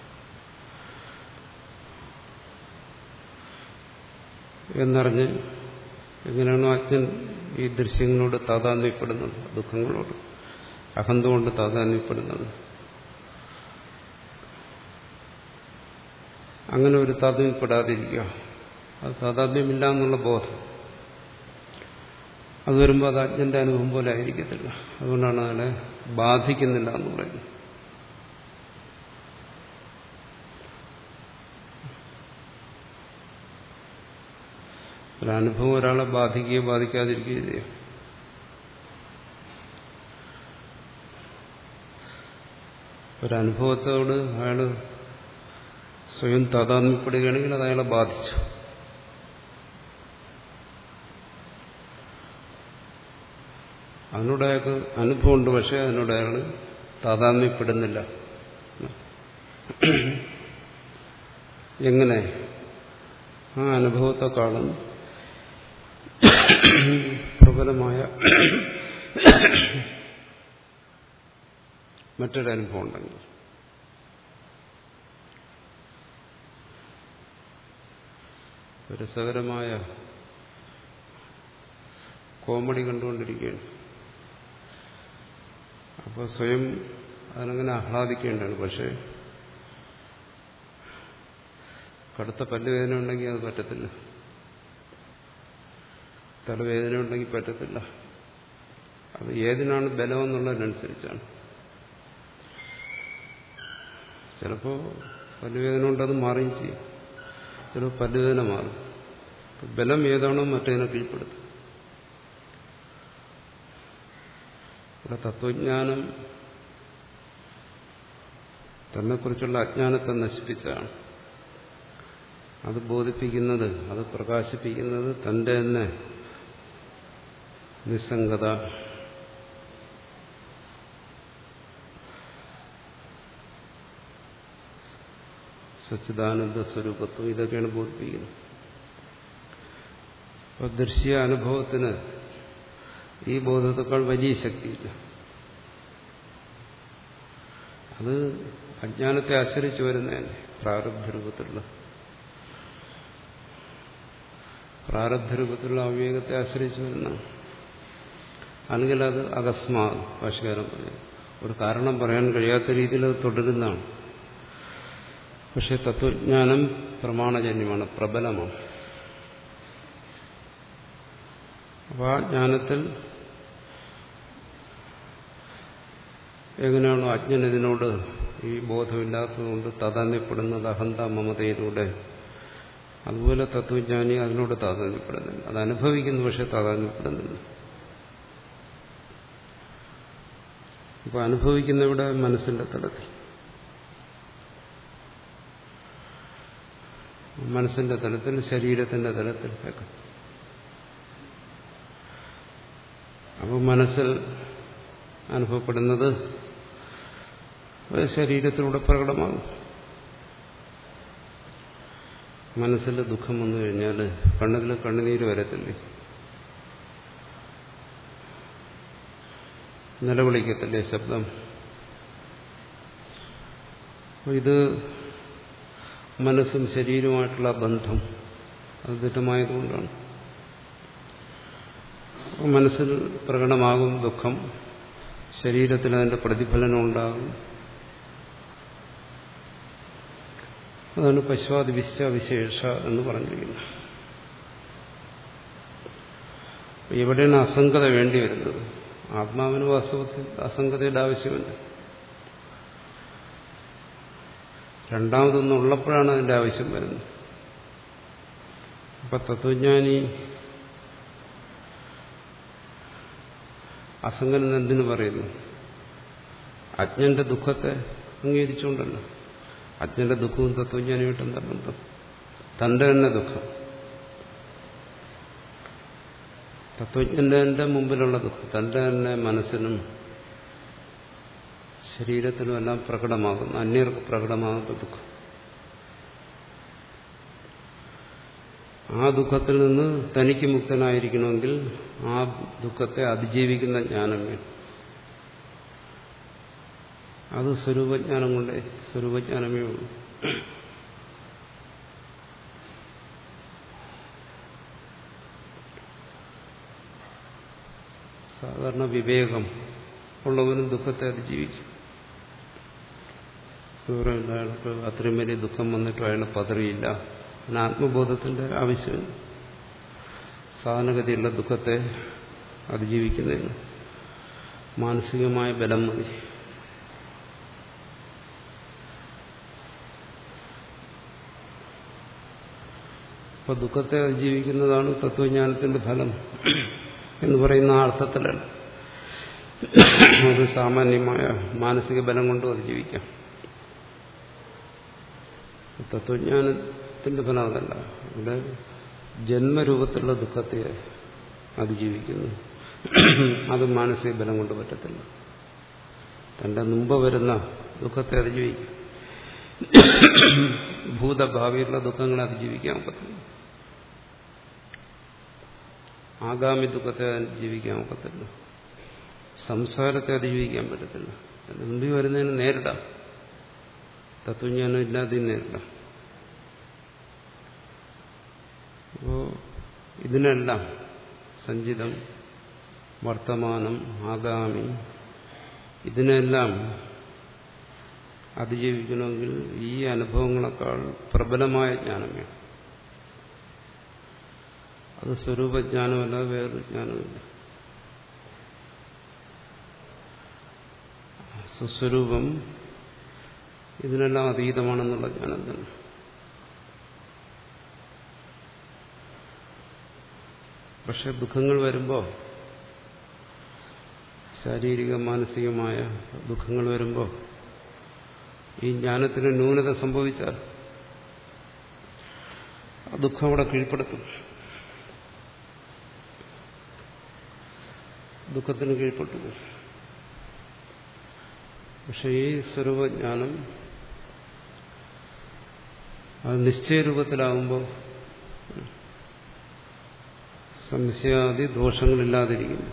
[SPEAKER 1] എന്നറിഞ്ഞ് എങ്ങനെയാണോ അജ്ഞൻ ഈ ദൃശ്യങ്ങളോട് താതാന്യപ്പെടുന്നത് ദുഃഖങ്ങളോട് അഹന്തുകൊണ്ട് താതാന്യപ്പെടുന്നത് അങ്ങനെ ഒരു താതാത്മ്യപ്പെടാതിരിക്കുക അത് താതാത്മ്യമില്ല എന്നുള്ള ബോധം അത് വരുമ്പോൾ അത് അജ്ഞന്റെ അനുഭവം പോലെ ആയിരിക്കത്തില്ല അതുകൊണ്ടാണ് അതിനെ ബാധിക്കുന്നില്ല എന്ന് പറയുന്നത് ഒരനുഭവം ഒരാളെ ബാധിക്കുകയോ ബാധിക്കാതിരിക്കുകയോ ചെയ്യും ഒരനുഭവത്തോട് അയാൾ സ്വയം താതാത്മ്യപ്പെടുകയാണെങ്കിൽ അത് അയാളെ ബാധിച്ചു അതിനോട് അയാൾക്ക് അനുഭവമുണ്ട് പക്ഷെ അതിനോട് അയാൾ താതാത്മ്യപ്പെടുന്നില്ല എങ്ങനെ ആ അനുഭവത്തെക്കാളും പ്രബലമായ മറ്റൊരനുഭവം ഉണ്ടെങ്കിൽ രസകരമായ കോമഡി കണ്ടുകൊണ്ടിരിക്കുകയാണ് അപ്പോൾ സ്വയം അതിനങ്ങനെ ആഹ്ലാദിക്കേണ്ടതാണ് പക്ഷേ കടുത്ത പല്ലുവേദന ഉണ്ടെങ്കിൽ അത് പറ്റത്തില്ല തലവേദന ഉണ്ടെങ്കിൽ പറ്റത്തില്ല അത് ഏതിനാണ് ബലം എന്നുള്ളതിനനുസരിച്ചാണ് ചിലപ്പോൾ പല്ലുവേദന ഉണ്ടത് മാറുകയും ചെയ്യും ചിലപ്പോൾ പല്ലുവേദന മാറും ബലം ഏതാണോ മറ്റേതിനെ കീഴ്പ്പെടുത്തും ഇവിടെ തത്വജ്ഞാനം തന്നെക്കുറിച്ചുള്ള അജ്ഞാനത്തെ നശിപ്പിച്ചാണ് അത് ബോധിപ്പിക്കുന്നത് അത് പ്രകാശിപ്പിക്കുന്നത് തന്റെ തന്നെ നിസ്സംഗത സച്ചിദാനന്ദ സ്വരൂപത്വം ഇതൊക്കെയാണ് ബോധിപ്പിക്കുന്നത് അപ്പോൾ ദൃശ്യ അനുഭവത്തിന് ഈ ബോധത്തെക്കാൾ വലിയ ശക്തിയില്ല അത് അജ്ഞാനത്തെ ആശ്രയിച്ചു വരുന്നതന്നെ പ്രാരബ്ധ രൂപത്തിലുള്ള പ്രാരബ്ധ രൂപത്തിലുള്ള അവിവേകത്തെ ആശ്രയിച്ചു വരുന്ന അല്ലെങ്കിൽ അത് അകസ്മാ ഭാഷകാരം പറയും ഒരു കാരണം പറയാൻ കഴിയാത്ത രീതിയിൽ അത് തുടരുന്നതാണ് പക്ഷെ തത്വജ്ഞാനം പ്രമാണജന്യമാണ് പ്രബലമാണ് അപ്പോൾ ആ ജ്ഞാനത്തിൽ എങ്ങനെയാണോ അജ്ഞൻ ഇതിനോട് ഈ ബോധമില്ലാത്തതുകൊണ്ട് താതാന്യപ്പെടുന്നത് അഹന്ത മമതയിലൂടെ അതുപോലെ തത്വജ്ഞാനി അതിനോട് താതാന്യപ്പെടുന്നില്ല അത് അനുഭവിക്കുന്നു പക്ഷെ താതാന്യപ്പെടുന്നില്ല അപ്പോൾ അനുഭവിക്കുന്ന ഇവിടെ മനസ്സിന്റെ തലത്തിൽ മനസ്സിന്റെ തലത്തിൽ ശരീരത്തിന്റെ തലത്തിൽ ഒക്കെ അപ്പോൾ മനസ്സിൽ അനുഭവപ്പെടുന്നത് ശരീരത്തിലൂടെ പ്രകടമാകും മനസ്സിൽ ദുഃഖം വന്നു കഴിഞ്ഞാൽ കണ്ണതിൽ കണ്ണുനീര് വരത്തില്ലേ നിലവിളിക്കത്തില്ലേ ശബ്ദം ഇത് മനസ്സും ശരീരവുമായിട്ടുള്ള ബന്ധം അത് ദൃഢമായതുകൊണ്ടാണ് മനസ്സിൽ പ്രകടമാകും ദുഃഖം ശരീരത്തിൽ അതിന്റെ പ്രതിഫലനം ഉണ്ടാകും അതാണ് പശ്വാദി വിശ്വ വിശേഷ എന്ന് പറഞ്ഞിരിക്കുന്നത് എവിടെയാണ് അസംഗത വേണ്ടി വരുന്നത് ആത്മാവിന് വാസ്തവത്തിൽ അസംഗതയുടെ ആവശ്യമില്ല രണ്ടാമതൊന്നുള്ളപ്പോഴാണ് അതിന്റെ ആവശ്യം വരുന്നത് അപ്പൊ തത്വജ്ഞാനി അസംഗനം എന്തിനു പറയുന്നു അജ്ഞന്റെ ദുഃഖത്തെ അംഗീകരിച്ചുകൊണ്ടല്ലോ അജ്ഞന്റെ ദുഃഖവും തത്വജ്ഞാനിയായിട്ട് എന്താ ബന്ധം തന്റെ തന്നെ ദുഃഖം തത്വജ്ഞന്റെ മുമ്പിലുള്ള ദുഃഖം തന്റെ തന്നെ മനസ്സിനും ശരീരത്തിനും എല്ലാം പ്രകടമാകുന്നു അന്യർക്ക് പ്രകടമാകുന്ന ദുഃഖം ആ ദുഃഖത്തിൽ നിന്ന് തനിക്ക് മുക്തനായിരിക്കണമെങ്കിൽ ആ ദുഃഖത്തെ അതിജീവിക്കുന്ന ജ്ഞാനം വേണം അത് സ്വരൂപജ്ഞാനം കൊണ്ടേ സ്വരൂപജ്ഞാനമേ ഉള്ളൂ സാധാരണ വിവേകം ഉള്ളവനും ദുഃഖത്തെ അതിജീവിക്കും അയാൾക്ക് അത്രയും വലിയ ദുഃഖം വന്നിട്ടും അയാൾ പതറിയില്ല അതിന് ആത്മബോധത്തിന്റെ ആവശ്യമില്ല സാധാരണഗതിയുള്ള ദുഃഖത്തെ അതിജീവിക്കുന്നതിന് മാനസികമായ ബലം മതി അപ്പൊ ദുഃഖത്തെ അതിജീവിക്കുന്നതാണ് തത്വജ്ഞാനത്തിന്റെ ഫലം എന്ന് പറയുന്ന ആ അർത്ഥത്തിലല്ല അത് സാമാന്യമായ മാനസിക ബലം കൊണ്ടും അതിജീവിക്കാം തത്വജ്ഞാനത്തിന്റെ ഫലം അതല്ല ഇവിടെ ജന്മരൂപത്തിലുള്ള ദുഃഖത്തെ അതിജീവിക്കുന്നു അത് മാനസിക ബലം കൊണ്ട് പറ്റത്തില്ല തന്റെ മുമ്പ് വരുന്ന ദുഃഖത്തെ അതിജീവിക്കും ഭൂതഭാവിയുള്ള ദുഃഖങ്ങളെ അതിജീവിക്കാൻ ഒക്കത്തില്ല ആഗാമി ദുഃഖത്തെ അതിജീവിക്കാൻ ഒക്കത്തില്ല സംസാരത്തെ അതിജീവിക്കാൻ പറ്റത്തില്ല മുമ്പിൽ വരുന്നതിന് നേരിടാം തത്വജ്ഞാനം ഇല്ലാതെ നേരിടാം അപ്പോ ഇതിനെല്ലാം സഞ്ചിതം വർത്തമാനം ആഗാമി ഇതിനെല്ലാം അതിജീവിക്കണമെങ്കിൽ ഈ അനുഭവങ്ങളെക്കാൾ പ്രബലമായ ജ്ഞാനം വേണം അത് സ്വരൂപജ്ഞാനമല്ല വേറൊരു ജ്ഞാനമില്ല സുസ്വരൂപം ഇതിനെല്ലാം അതീതമാണെന്നുള്ള ജ്ഞാനം തന്നെ പക്ഷെ ദുഃഖങ്ങൾ വരുമ്പോൾ ശാരീരിക മാനസികമായ ദുഃഖങ്ങൾ വരുമ്പോൾ ഈ ജ്ഞാനത്തിന് ന്യൂനത സംഭവിച്ചാൽ ആ ദുഃഖം അവിടെ കീഴ്പ്പെടുത്തും ദുഃഖത്തിന് കീഴ്പ്പെട്ടു പക്ഷെ ഈ സ്വരൂപജ്ഞാനം അത് നിശ്ചയരൂപത്തിലാകുമ്പോൾ സംശയാദി ദോഷങ്ങളില്ലാതിരിക്കുന്നു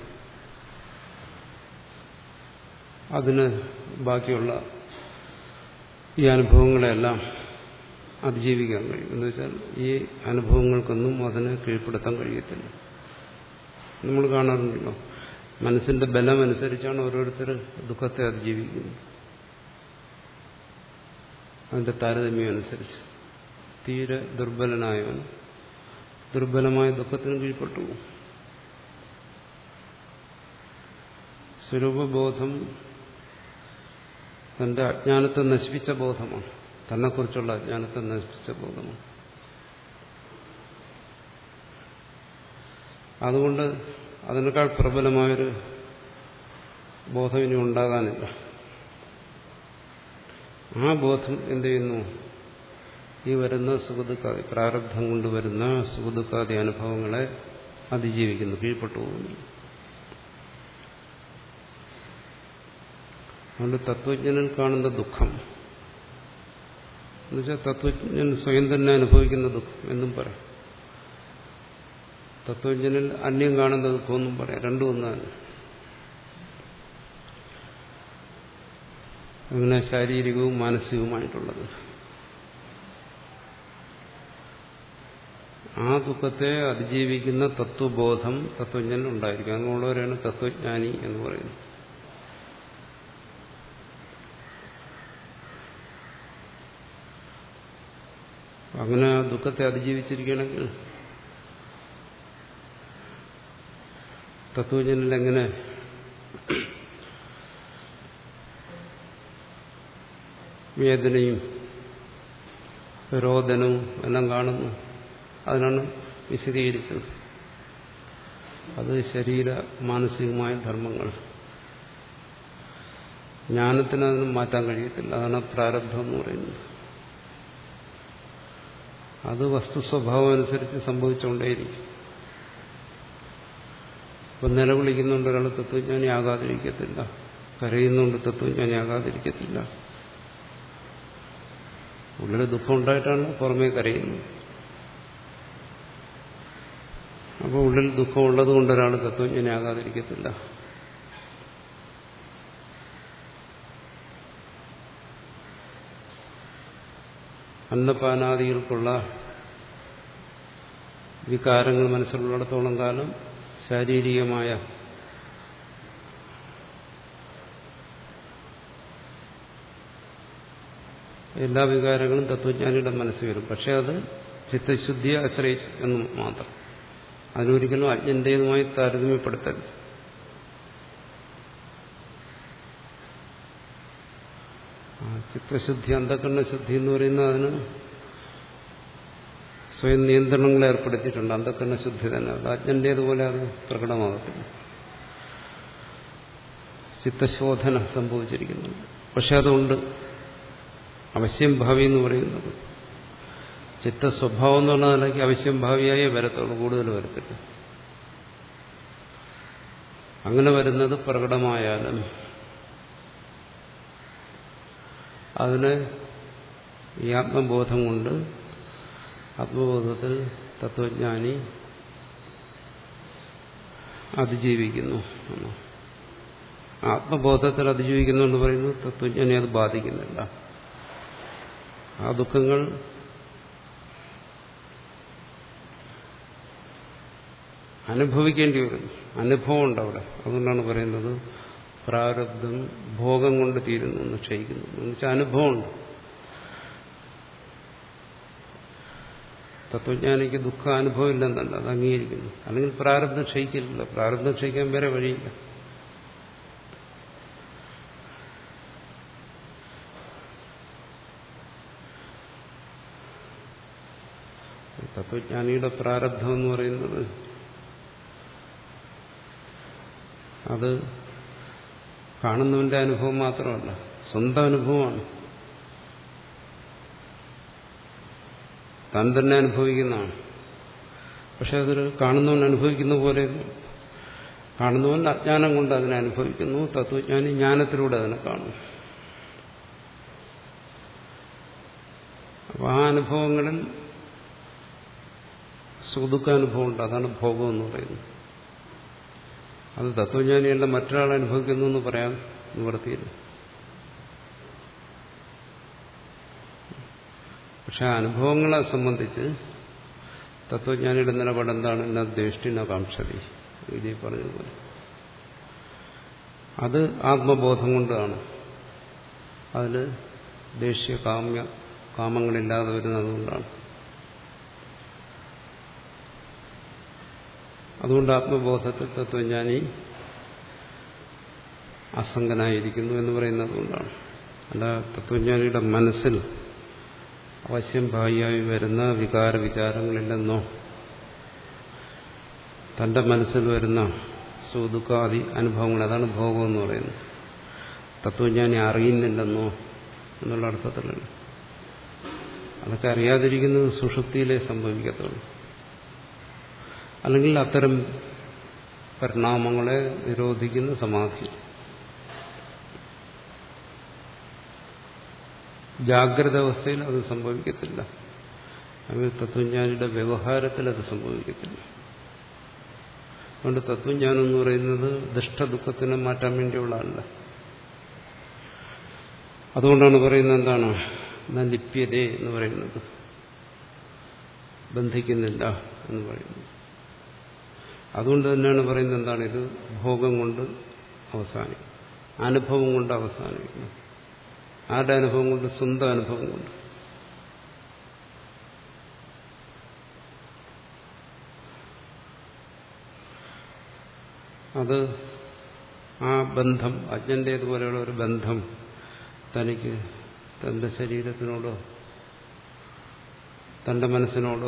[SPEAKER 1] അതിന് ബാക്കിയുള്ള ഈ അനുഭവങ്ങളെല്ലാം അതിജീവിക്കാൻ കഴിയും എന്ന് വെച്ചാൽ ഈ അനുഭവങ്ങൾക്കൊന്നും അതിനെ കീഴ്പ്പെടുത്താൻ കഴിയത്തില്ല നമ്മൾ കാണാറുണ്ടല്ലോ മനസ്സിന്റെ ബലം അനുസരിച്ചാണ് ഓരോരുത്തർ ദുഃഖത്തെ അതിജീവിക്കുന്നത് അതിന്റെ താരതമ്യം അനുസരിച്ച് തീരെ ദുർബലനായവൻ ദുർബലമായ ദുഃഖത്തിന് കീഴ്പ്പെട്ടു സ്വരൂപബോധം തന്റെ അജ്ഞാനത്തെ നശിപ്പിച്ച ബോധമാണ് തന്നെക്കുറിച്ചുള്ള അജ്ഞാനത്തെ നശിപ്പിച്ച ബോധമാണ് അതുകൊണ്ട് അതിനേക്കാൾ പ്രബലമായൊരു ബോധം ഇനി ഉണ്ടാകാനില്ല ആ ബോധം എന്ത് ചെയ്യുന്നു ഈ വരുന്ന സുഖദുഃഖാദി പ്രാരബ്ധം കൊണ്ടുവരുന്ന സുഖദുഃഖാദി അനുഭവങ്ങളെ അതിജീവിക്കുന്നു കീഴ്പ്പെട്ടു പോകുന്നു അതുകൊണ്ട് തത്വജ്ഞനിൽ കാണുന്ന ദുഃഖം എന്നുവെച്ചാൽ തത്വജ്ഞൻ സ്വയം തന്നെ അനുഭവിക്കുന്ന ദുഃഖം എന്നും പറയാം തത്വജ്ഞനിൽ അന്യം കാണുന്ന ദുഃഖമെന്നും പറയാം രണ്ടും ഒന്നാണ് അങ്ങനെ ശാരീരികവും മാനസികവുമായിട്ടുള്ളത് ആ ദുഃഖത്തെ അതിജീവിക്കുന്ന തത്വബോധം തത്വജ്ഞൻ ഉണ്ടായിരിക്കും അങ്ങനെയുള്ളവരാണ് തത്വജ്ഞാനി എന്ന് പറയുന്നത് അങ്ങനെ ആ ദുഃഖത്തെ അതിജീവിച്ചിരിക്കുകയാണെങ്കിൽ തത്വജ്ഞനിൽ എങ്ങനെ വേദനയും രോദനവും എല്ലാം കാണുന്നു അതിനാണ് വിശദീകരിച്ചത് അത് ശരീര മാനസികമായ ധർമ്മങ്ങൾ ജ്ഞാനത്തിന് അതിന് മാറ്റാൻ കഴിയത്തില്ല അതാണ് പ്രാരബ്ധം എന്ന് പറയുന്നത് അത് വസ്തു സ്വഭാവം അനുസരിച്ച് സംഭവിച്ചുകൊണ്ടേയിരിക്കും ഇപ്പം നിലവിളിക്കുന്നുണ്ട് ഒരാൾ തത്വജ്ഞാനി ആകാതിരിക്കത്തില്ല കരയുന്നുണ്ട് തത്വജ്ഞാനി ആകാതിരിക്കത്തില്ല ഉള്ളിൽ ദുഃഖം ഉണ്ടായിട്ടാണ് പുറമേ കരയുന്നത് അപ്പോൾ ഉള്ളിൽ ദുഃഖം ഉള്ളത് കൊണ്ട് ഒരാൾ തത്വജ്ഞാനി ആകാതിരിക്കത്തില്ല അന്നപാനാദികൾക്കുള്ള വികാരങ്ങൾ മനസ്സിലുള്ളിടത്തോളം കാലം ശാരീരികമായ എല്ലാ വികാരങ്ങളും തത്വജ്ഞാനിയുടെ മനസ്സിൽ വരും പക്ഷെ അത് ചിത്തശുദ്ധിയെ ആശ്രയിച്ച് എന്ന് മാത്രം അതിനൊരിക്കലും അജ്ഞന്റേതുമായി താരതമ്യപ്പെടുത്തരുത് ചിത്തശുദ്ധി അന്ധകരണ ശുദ്ധി എന്ന് പറയുന്നത് അതിന് സ്വയം നിയന്ത്രണങ്ങൾ ഏർപ്പെടുത്തിയിട്ടുണ്ട് അന്ധകരണ ശുദ്ധി തന്നെ അത് അജ്ഞന്റേതുപോലെ അത് പ്രകടമാകത്തില്ല ചിത്തശോധന സംഭവിച്ചിരിക്കുന്നുണ്ട് പക്ഷെ അതുകൊണ്ട് അവശ്യം ഭാവി എന്ന് പറയുന്നത് ചിത്തസ്വഭാവം എന്ന് പറഞ്ഞ നിലയ്ക്ക് അവശ്യം ഭാവിയായേ വരത്തുള്ളൂ കൂടുതൽ വരത്തില്ല അങ്ങനെ വരുന്നത് പ്രകടമായാലും അതിനെ ഈ ആത്മബോധം കൊണ്ട് ആത്മബോധത്തിൽ തത്വജ്ഞാനി അതിജീവിക്കുന്നു ആത്മബോധത്തിൽ അതിജീവിക്കുന്നുണ്ട് പറയുന്നത് തത്വജ്ഞാനി അത് ബാധിക്കുന്നില്ല ആ ദുഃഖങ്ങൾ അനുഭവിക്കേണ്ടി വരുന്നു അനുഭവമുണ്ട് അവിടെ അതുകൊണ്ടാണ് പറയുന്നത് പ്രാരബ്ധം ഭോഗം കൊണ്ട് തീരുന്നു എന്ന് ക്ഷയിക്കുന്നു എന്ന് വെച്ചാൽ അനുഭവമുണ്ട് തത്വജ്ഞാനിക്ക് ദുഃഖ അനുഭവം ഇല്ലെന്നല്ല അത് അംഗീകരിക്കുന്നു അല്ലെങ്കിൽ പ്രാരബ്ധം ക്ഷയിക്കില്ല പ്രാരബ്ധം ക്ഷയിക്കാൻ വേറെ വഴിയില്ല തത്വജ്ഞാനിയുടെ പ്രാരബ്ധം എന്ന് പറയുന്നത് അത് കാണുന്നവന്റെ അനുഭവം മാത്രമല്ല സ്വന്തം അനുഭവമാണ് താൻ തന്നെ അനുഭവിക്കുന്നതാണ് പക്ഷെ അതൊരു കാണുന്നവൻ അനുഭവിക്കുന്ന പോലെ കാണുന്നവൻ അജ്ഞാനം കൊണ്ട് അതിനെ അനുഭവിക്കുന്നു തത്വജ്ഞാനി ജ്ഞാനത്തിലൂടെ അതിനെ കാണും അപ്പോൾ ആ അനുഭവങ്ങളിൽ സുഖദുഃഖാനുഭവം ഉണ്ട് അതാണ് ഭോഗം എന്ന് പറയുന്നത് അത് തത്വജ്ഞാനിയല്ല മറ്റൊരാൾ അനുഭവിക്കുന്നു എന്ന് പറയാൻ നിവർത്തിയില്ല പക്ഷെ അനുഭവങ്ങളെ സംബന്ധിച്ച് തത്വജ്ഞാനിയുടെ നിലപാട് എന്താണ് എന്ന ദ്വേഷ്ടിന കാംക്ഷതി ഇതേ പറഞ്ഞതുപോലെ അത് ആത്മബോധം കൊണ്ടാണ് അതിൽ ദേഷ്യ കാമ്യ കാമങ്ങളില്ലാതെ വരുന്നതുകൊണ്ടാണ് അതുകൊണ്ട് ആത്മബോധത്തിൽ തത്വജ്ഞാനി അസംഗനായിരിക്കുന്നു എന്ന് പറയുന്നത് കൊണ്ടാണ് അല്ല തത്വജ്ഞാനിയുടെ മനസ്സിൽ അവശ്യം ഭായിയായി വരുന്ന വികാര വിചാരങ്ങളില്ലെന്നോ തന്റെ മനസ്സിൽ വരുന്ന സുദുഃഖാദി അനുഭവങ്ങൾ അതാണ് ഭോഗം എന്ന് പറയുന്നത് തത്വജ്ഞാനി അറിയുന്നില്ലെന്നോ എന്നുള്ള അർത്ഥത്തിലല്ല അതൊക്കെ അറിയാതിരിക്കുന്നത് സുഷുപ്തിയിലേ സംഭവിക്കത്തുള്ളൂ അല്ലെങ്കിൽ അത്തരം പരിണാമങ്ങളെ നിരോധിക്കുന്ന സമാധി ജാഗ്രത അവസ്ഥയിൽ അത് സംഭവിക്കത്തില്ല അത് തത്വജ്ഞാനിയുടെ വ്യവഹാരത്തിൽ അത് സംഭവിക്കത്തില്ല അതുകൊണ്ട് തത്വജ്ഞാനം എന്ന് പറയുന്നത് ദുഷ്ടദുഃഖത്തിനെ മാറ്റാൻ വേണ്ടിയുള്ളതല്ല അതുകൊണ്ടാണ് പറയുന്നത് എന്താണ് എന്നാൽ ലിപ്യതേ എന്ന് പറയുന്നത് ബന്ധിക്കുന്നില്ല എന്ന് പറയുന്നത് അതുകൊണ്ട് തന്നെയാണ് പറയുന്നത് എന്താണ് ഇത് ഭോഗം കൊണ്ട് അവസാനിക്കും അനുഭവം കൊണ്ട് അവസാനിക്കുന്നു ആരുടെ അനുഭവം കൊണ്ട് സ്വന്തം അനുഭവം കൊണ്ട് അത് ആ ബന്ധം അജ്ഞന്റേതുപോലെയുള്ള ഒരു ബന്ധം തനിക്ക് തന്റെ ശരീരത്തിനോടോ തന്റെ മനസ്സിനോടോ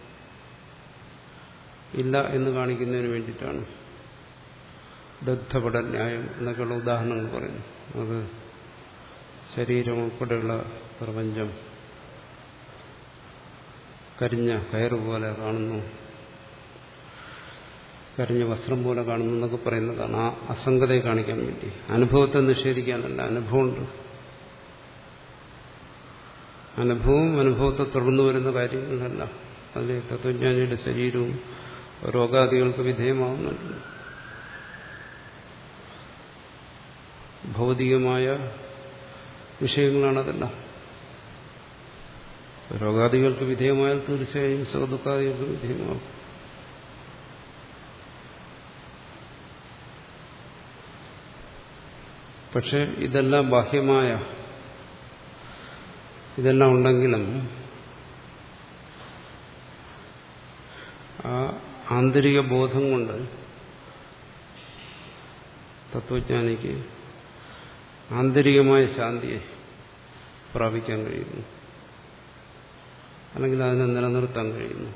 [SPEAKER 1] ഇല്ല എന്ന് കാണിക്കുന്നതിന് വേണ്ടിയിട്ടാണ് ദഗ്ധപട ന്യായം എന്നൊക്കെയുള്ള ഉദാഹരണങ്ങൾ പറയുന്നു അത് ശരീരം ഉൾപ്പെടെയുള്ള പ്രപഞ്ചം കരിഞ്ഞ കയറ് പോലെ കാണുന്നു കരിഞ്ഞ വസ്ത്രം പോലെ കാണുന്നു എന്നൊക്കെ പറയുന്നതാണ് ആ അസംഗതയെ കാണിക്കാൻ വേണ്ടി അനുഭവത്തെ നിഷേധിക്കാനല്ല അനുഭവമുണ്ട് അനുഭവം അനുഭവത്തെ തുടർന്നു വരുന്ന കാര്യങ്ങളല്ല അതിൽ തത്വജ്ഞാനിയുടെ ശരീരവും രോഗാദികൾക്ക് വിധേയമാവുന്നുണ്ട് ഭൗതികമായ വിഷയങ്ങളാണതെല്ലാം രോഗാദികൾക്ക് വിധേയമായാൽ തീർച്ചയായും സുഖദുഃഖാദികൾക്ക് വിധേയമാകും പക്ഷെ ഇതെല്ലാം ബാഹ്യമായ ഇതെല്ലാം ഉണ്ടെങ്കിലും ആ ആന്തരിക ബോധം കൊണ്ട് തത്വജ്ഞാനിക്ക് ആന്തരികമായ ശാന്തിയെ പ്രാപിക്കാൻ കഴിയുന്നു അല്ലെങ്കിൽ അതിനെ നിലനിർത്താൻ കഴിയുന്നു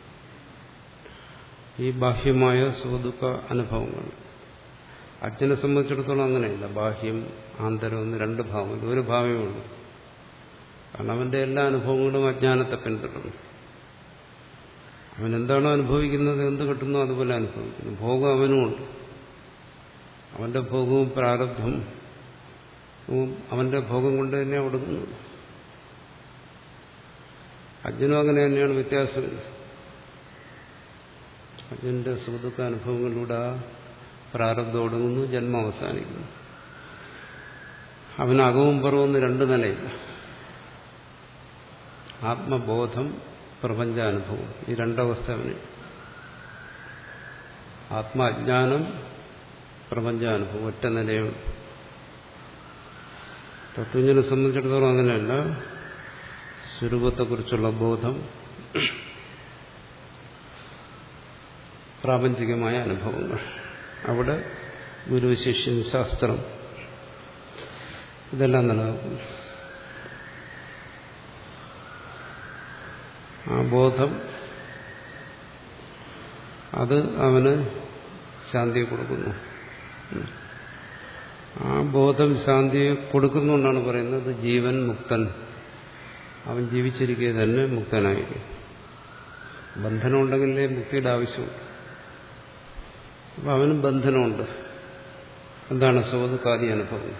[SPEAKER 1] ഈ ബാഹ്യമായ സുഖദുഃഖ അനുഭവങ്ങൾ അച്ഛനെ സംബന്ധിച്ചിടത്തോളം അങ്ങനെയല്ല ബാഹ്യം ആന്തരം എന്ന് രണ്ട് ഭാവം ഒരു ഭാവമേ ഉള്ളൂ കാരണം അവന്റെ എല്ലാ അനുഭവങ്ങളും അജ്ഞാനത്തെ പിന്തുടർന്നു അവൻ എന്താണോ അനുഭവിക്കുന്നത് എന്ത് കിട്ടുന്നോ അതുപോലെ അനുഭവിക്കുന്നു ഭോഗം അവനുമുണ്ട് അവന്റെ ഭോഗവും പ്രാരബ്ധവും അവന്റെ ഭോഗം കൊണ്ട് തന്നെ ഒടുങ്ങുന്നു അജ്ഞനും അങ്ങനെ തന്നെയാണ് വ്യത്യാസമില്ല അജ്ഞന്റെ സുഖദുഃഖ അനുഭവങ്ങളിലൂടെ ആ പ്രാരബ്ധം ഒടുങ്ങുന്നു ജന്മം അവസാനിക്കുന്നു അവനകവും പുറവെന്ന് രണ്ട് നിലയില്ല ആത്മബോധം പ്രപഞ്ചാനുഭവം ഈ രണ്ടവസ്ഥ അവന് ആത്മാജ്ഞാനം പ്രപഞ്ചാനുഭവം ഒറ്റ നിലയുള്ളൂ തത്വജ്ഞനെ സംബന്ധിച്ചിടത്തോളം അങ്ങനെയല്ല സ്വരൂപത്തെക്കുറിച്ചുള്ള ബോധം പ്രാപഞ്ചികമായ അനുഭവങ്ങൾ അവിടെ ഗുരു ശിഷ്യൻ ശാസ്ത്രം ഇതെല്ലാം നിലനിൽക്കുന്നു ആ ബോധം അത് അവന് ശാന്തി കൊടുക്കുന്നു ആ ബോധം ശാന്തിയെ കൊടുക്കുന്നുകൊണ്ടാണ് പറയുന്നത് ജീവൻ മുക്തൻ അവൻ ജീവിച്ചിരിക്കുക തന്നെ മുക്തനായിരിക്കും ബന്ധനമുണ്ടെങ്കിലേ മുക്തിയുടെ ആവശ്യമുണ്ട് അപ്പം അവനും ബന്ധനമുണ്ട് എന്താണ് സുഖദുഃഖാദി അനുഭവം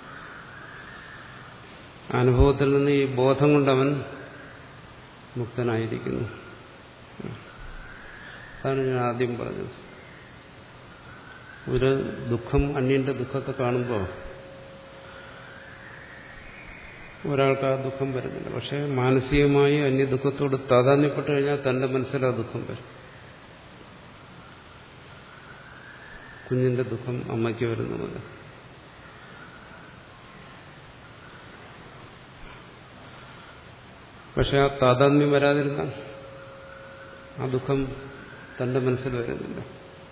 [SPEAKER 1] അനുഭവത്തിൽ നിന്ന് ഈ ബോധം കൊണ്ടവൻ മുക്തനായിരിക്കുന്നു അതാണ് ഞാൻ ആദ്യം പറഞ്ഞത് ഒരു ദുഃഖം അന്യന്റെ ദുഃഖത്തെ കാണുമ്പോൾ ഒരാൾക്ക് ആ ദുഃഖം വരുന്നില്ല പക്ഷെ മാനസികമായി അന്യ ദുഃഖത്തോട് താതാന്യപ്പെട്ട് കഴിഞ്ഞാൽ തന്റെ മനസ്സിൽ ആ ദുഃഖം വരും കുഞ്ഞിന്റെ ദുഃഖം അമ്മയ്ക്ക് വരുന്ന പോലെ പക്ഷെ ആ താതാത്മ്യം വരാതിരുന്നാൽ ആ ദുഃഖം തന്റെ മനസ്സിൽ വരുന്നില്ല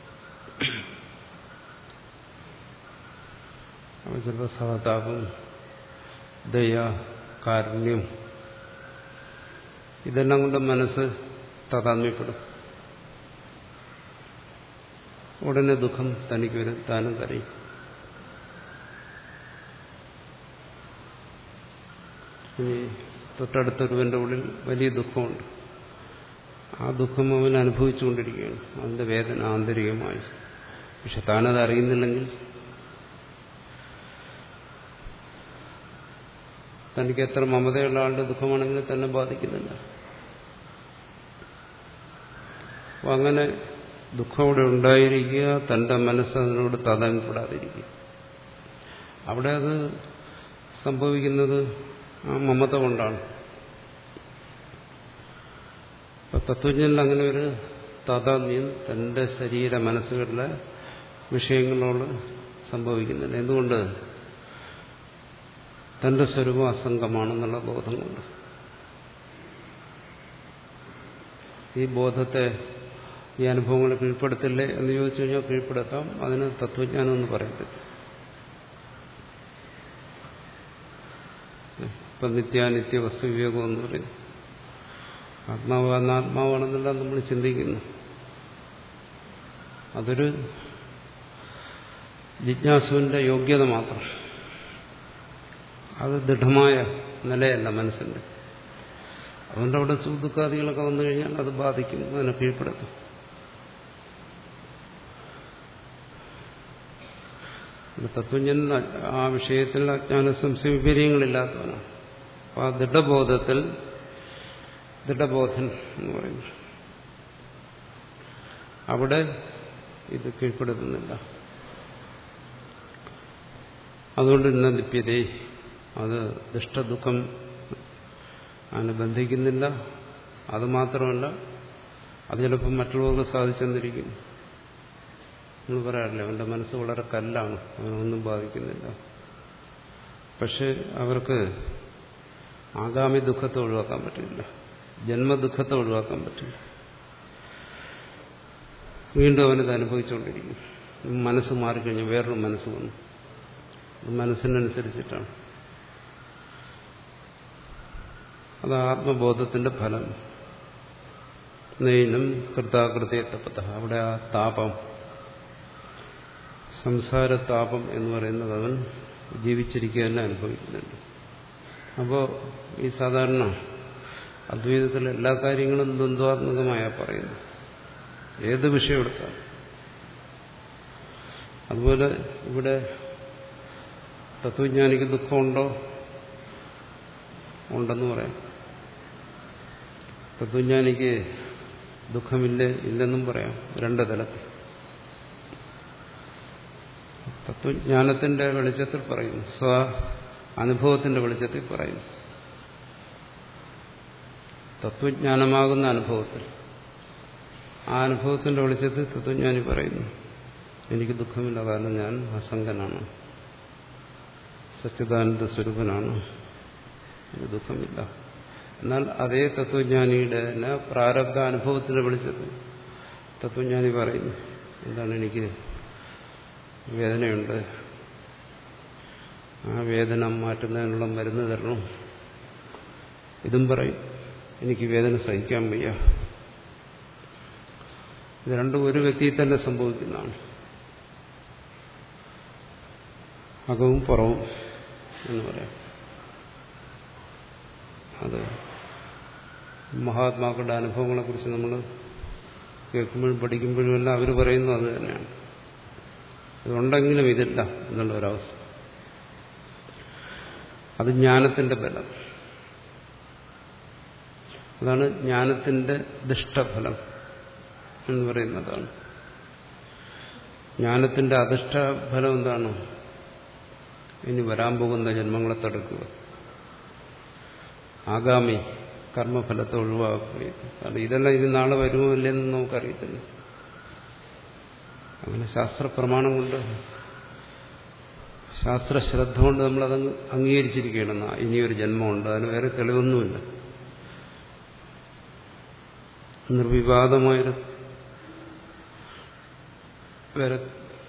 [SPEAKER 1] അപ്പോൾ ചിലപ്പോൾ സഹതാപം ദയ കാരുണ്യം ഇതെല്ലാം കൊണ്ട് മനസ്സ് താതാത്മ്യപ്പെടും ഉടനെ ദുഃഖം തനിക്ക് വരും താനും കരയും ഇനി തൊട്ടടുത്തൊരുവന്റെ ഉള്ളിൽ വലിയ ദുഃഖമുണ്ട് ആ ദുഃഖം അവൻ അനുഭവിച്ചുകൊണ്ടിരിക്കുകയാണ് അതിന്റെ വേദന ആന്തരികമായി പക്ഷെ താനത് അറിയുന്നില്ലെങ്കിൽ തനിക്ക് എത്ര മമതയുള്ള ആളുടെ ദുഃഖമാണെങ്കിലും തന്നെ ബാധിക്കുന്നില്ല അപ്പം അങ്ങനെ ദുഃഖം അവിടെ ഉണ്ടായിരിക്കുക തന്റെ മനസ്സ് അതിനോട് താതാൻപ്പെടാതിരിക്കുക അവിടെ അത് സംഭവിക്കുന്നത് ആ മമത കൊണ്ടാണ് അപ്പൊ തത്വജ്ഞനിൽ അങ്ങനെ ഒരു താതാത്മ്യം തന്റെ ശരീര മനസ്സുകളിലെ വിഷയങ്ങളോട് സംഭവിക്കുന്നില്ല എന്തുകൊണ്ട് തന്റെ സ്വരൂപം അസംഗമാണെന്നുള്ള ബോധം കൊണ്ട് ഈ ബോധത്തെ ഈ അനുഭവങ്ങളെ കീഴ്പ്പെടുത്തില്ലേ എന്ന് ചോദിച്ചു കഴിഞ്ഞാൽ കീഴ്പ്പെടുത്താം അതിന് തത്വജ്ഞാനം എന്ന് പറയത്തില്ല ഇപ്പം നിത്യാനിത്യ വസ്തുവിവേകം എന്ന് പറയും ആത്മാവ് അനാത്മാവാണെന്നെല്ലാം നമ്മൾ ചിന്തിക്കുന്നു അതൊരു ജിജ്ഞാസുവിന്റെ യോഗ്യത മാത്രം അത് ദൃഢമായ നിലയല്ല മനസ്സിന്റെ അതുകൊണ്ട് അവിടെ സുഖദുഃഖാദികളൊക്കെ വന്നു കഴിഞ്ഞാൽ അത് ബാധിക്കും അതിനെ കീഴ്പ്പെടുത്തും തത്വജ്ഞൻ ആ വിഷയത്തിൽ അജ്ഞാന സംശയ വിപര്യങ്ങളില്ലാത്തവനാണ് അപ്പൊ ആ ദൃഢബോധത്തിൽ ദൃഢബോധൻ എന്ന് പറയുന്നു അവിടെ ഇത് കീഴ്പ്പെടുത്തുന്നില്ല അതുകൊണ്ട് ഇന്ന ലിപ്യതേ അത് ദുഷ്ടദുഃഖം അതിനെ ബന്ധിക്കുന്നില്ല അത് മാത്രമല്ല അത് ചിലപ്പം മറ്റുള്ളവർക്ക് സാധിച്ചെന്നിരിക്കും നമ്മൾ പറയാറില്ല അവന്റെ മനസ്സ് വളരെ കല്ലാണ് അവനൊന്നും ബാധിക്കുന്നില്ല പക്ഷെ അവർക്ക് ആഗാമി ദുഃഖത്തെ ഒഴിവാക്കാൻ പറ്റില്ല ജന്മദുഃഖത്തെ ഒഴിവാക്കാൻ പറ്റില്ല വീണ്ടും അവനത് അനുഭവിച്ചുകൊണ്ടിരിക്കും മനസ്സ് മാറിക്കഴിഞ്ഞു വേറൊരു മനസ്സ് വന്നു മനസ്സിനനുസരിച്ചിട്ടാണ് അത് ആത്മബോധത്തിന്റെ ഫലം നെയ്നും കൃതാകൃത്യത്തപ്പത്ത അവിടെ ആ താപം സംസാരതാപം എന്ന് പറയുന്നത് അവൻ ജീവിച്ചിരിക്കുക തന്നെ അനുഭവിക്കുന്നുണ്ട് അപ്പോൾ ഈ സാധാരണ അദ്വൈതത്തിലെ എല്ലാ കാര്യങ്ങളും ദ്വന്ദ്വാത്മകമായ പറയുന്നു ഏത് വിഷയം എടുത്താൽ അതുപോലെ ഇവിടെ തത്വജ്ഞാനിക്ക് ദുഃഖമുണ്ടോ ഉണ്ടെന്ന് പറയാം തത്വജ്ഞാനിക്ക് ദുഃഖമില്ലേ ഇല്ലെന്നും പറയാം രണ്ട് തലത്തിൽ തത്വജ്ഞാനത്തിന്റെ വെളിച്ചത്തിൽ പറയുന്നു സ്വ അനുഭവത്തിന്റെ വെളിച്ചത്തിൽ പറയുന്നു തത്വജ്ഞാനമാകുന്ന അനുഭവത്തിൽ ആ അനുഭവത്തിന്റെ വെളിച്ചത്തിൽ തത്വജ്ഞാനി പറയുന്നു എനിക്ക് ദുഃഖമില്ല കാരണം ഞാൻ അസംഗനാണ് സച്ചിദാനന്ദ സ്വരൂപനാണ് എനിക്ക് ദുഃഖമില്ല എന്നാൽ അതേ തത്വജ്ഞാനിയുടെ തന്നെ പ്രാരബ്ധ അനുഭവത്തിന്റെ വെളിച്ചത്തിൽ തത്വജ്ഞാനി പറയുന്നു എന്താണ് എനിക്ക് വേദനയുണ്ട് ആ വേദന മാറ്റുന്നതിനുള്ള മരുന്ന് തരണം ഇതും പറയും എനിക്ക് വേദന സഹിക്കാൻ വയ്യ ഇത് രണ്ടും ഒരു വ്യക്തിയിൽ തന്നെ സംഭവിക്കുന്നതാണ് അകവും പുറവും എന്ന് പറയാം അത് മഹാത്മാക്കളുടെ അനുഭവങ്ങളെക്കുറിച്ച് നമ്മൾ കേൾക്കുമ്പോഴും പഠിക്കുമ്പോഴും എല്ലാം അവർ പറയുന്നു അത് തന്നെയാണ് ഇതുണ്ടെങ്കിലും ഇതില്ല എന്നുള്ള ഒരവസ്ഥ അത് ജ്ഞാനത്തിന്റെ ബലം അതാണ് ജ്ഞാനത്തിന്റെ ദുഷ്ടഫലം എന്ന് പറയുന്നതാണ് ജ്ഞാനത്തിന്റെ അധിഷ്ഠഫലം എന്താണ് ഇനി വരാൻ പോകുന്ന ജന്മങ്ങളെ തടുക്കുക ആഗാമി കർമ്മഫലത്തെ ഒഴിവാക്കുക കാരണം ഇതെല്ലാം ഇനി നാളെ വരുമോ ഇല്ലെന്ന് നമുക്കറിയത്തില്ല അങ്ങനെ ശാസ്ത്രപ്രമാണം കൊണ്ട് ശാസ്ത്രശ്രദ്ധ കൊണ്ട് നമ്മളത് അംഗീകരിച്ചിരിക്കുകയാണ് ഇനിയൊരു ജന്മമുണ്ട് അതിന് വേറെ തെളിവൊന്നുമില്ല നിർവിവാദമായൊരു വേറെ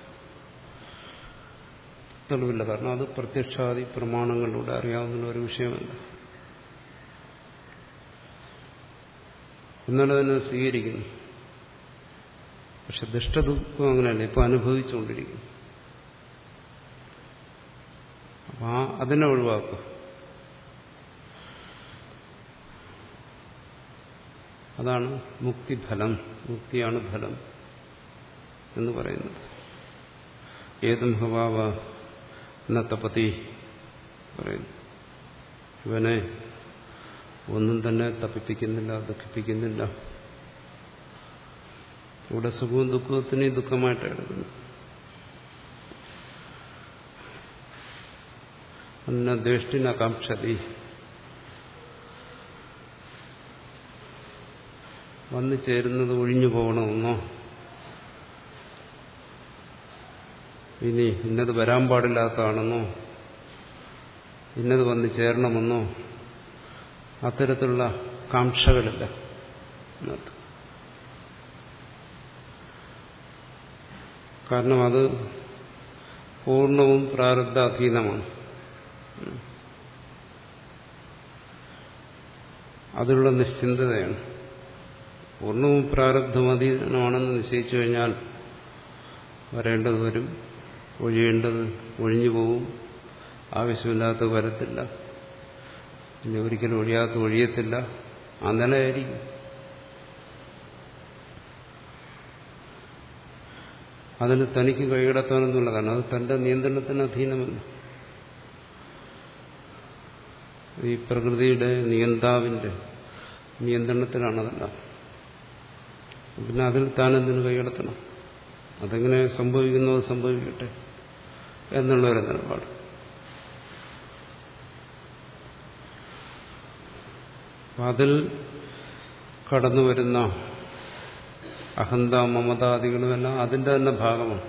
[SPEAKER 1] തെളിവില്ല കാരണം അത് പ്രത്യക്ഷാദി പ്രമാണങ്ങളിലൂടെ അറിയാവുന്ന ഒരു വിഷയമല്ല എന്നാലും അതിനെ സ്വീകരിക്കുന്നു പക്ഷെ ദുഷ്ടദുഃഖം അങ്ങനെയല്ല ഇപ്പൊ അനുഭവിച്ചുകൊണ്ടിരിക്കുന്നു അപ്പൊ ആ അതിനെ ഒഴിവാക്കുക അതാണ് മുക്തിഫലം മുക്തിയാണ് ഫലം എന്ന് പറയുന്നത് ഏതും ഹവാവ എന്ന തപതി പറയുന്നു ഇവനെ ഒന്നും തന്നെ തപ്പിപ്പിക്കുന്നില്ല ദുഃഖിപ്പിക്കുന്നില്ല ഇവിടെ സുഖവും ദുഃഖത്തിനെയും ദുഃഖമായിട്ട് എടുക്കുന്നു അന്ന ദ്വേഷ്ടിനകാംക്ഷതി വന്നു ചേരുന്നത് ഒഴിഞ്ഞു പോകണമെന്നോ ഇനി ഇന്നത് വരാൻ പാടില്ലാത്തതാണെന്നോ ഇന്നത് വന്ന് ചേരണമെന്നോ അത്തരത്തിലുള്ള കാംക്ഷകളില്ല എന്നർത്ഥം. കാരണം അത് പൂർണ്ണവും പ്രാരബ്ധാധീനമാണ് അതിലുള്ള നിശ്ചിന്തതയാണ് പൂർണ്ണവും പ്രാരബ്ധമധീനമാണെന്ന് നിശ്ചയിച്ചു കഴിഞ്ഞാൽ വരേണ്ടത് വരും ഒഴിയേണ്ടത് ഒഴിഞ്ഞു പോവും ആവശ്യമില്ലാത്തത് വരത്തില്ല പിന്നെ ഒരിക്കലും ഒഴിയാത്ത ഒഴിയത്തില്ല ആ നിലയായിരിക്കും അതിന് തനിക്ക് കൈകടത്താനൊന്നുമില്ല കാരണം അത് തന്റെ നിയന്ത്രണത്തിന് അധീനമല്ല ഈ പ്രകൃതിയുടെ നിയന്താവിന്റെ നിയന്ത്രണത്തിലാണതെല്ലാം പിന്നെ അതിൽ താനെന്തിനു കൈകടത്തണം അതെങ്ങനെ സംഭവിക്കുന്നു അത് സംഭവിക്കട്ടെ എന്നുള്ള ഒരു നിലപാട് അപ്പൊ അതിൽ കടന്നു വരുന്ന അഹന്ത മമതാദികളുമെല്ലാം അതിന്റെ തന്നെ ഭാഗമാണ്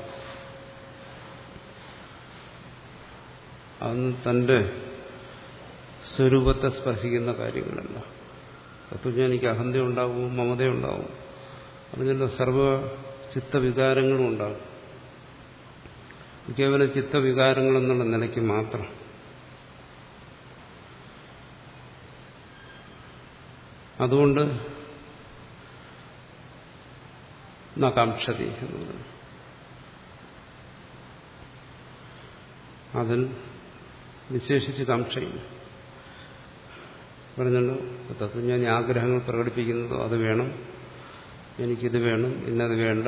[SPEAKER 1] അതൊന്നും തന്റെ സ്വരൂപത്തെ സ്പർശിക്കുന്ന കാര്യങ്ങളല്ല തത്വജ്ഞാനിക്ക് അഹന്തയുണ്ടാവും മമതയുണ്ടാവും അതിനുള്ള സർവ ചിത്തവികാരങ്ങളും ഉണ്ടാകും കേവലം ചിത്തവികാരങ്ങൾ എന്നുള്ള നിലയ്ക്ക് മാത്രം അതുകൊണ്ട് നകാംക്ഷതി എന്ന് പറയുന്നു അതിൽ വിശേഷിച്ച് കാംക്ഷയില്ല പറഞ്ഞല്ലോ തത്വജ്ഞാനി ആഗ്രഹങ്ങൾ പ്രകടിപ്പിക്കുന്നതോ അത് വേണം എനിക്കിത് വേണം ഇന്നത് വേണ്ട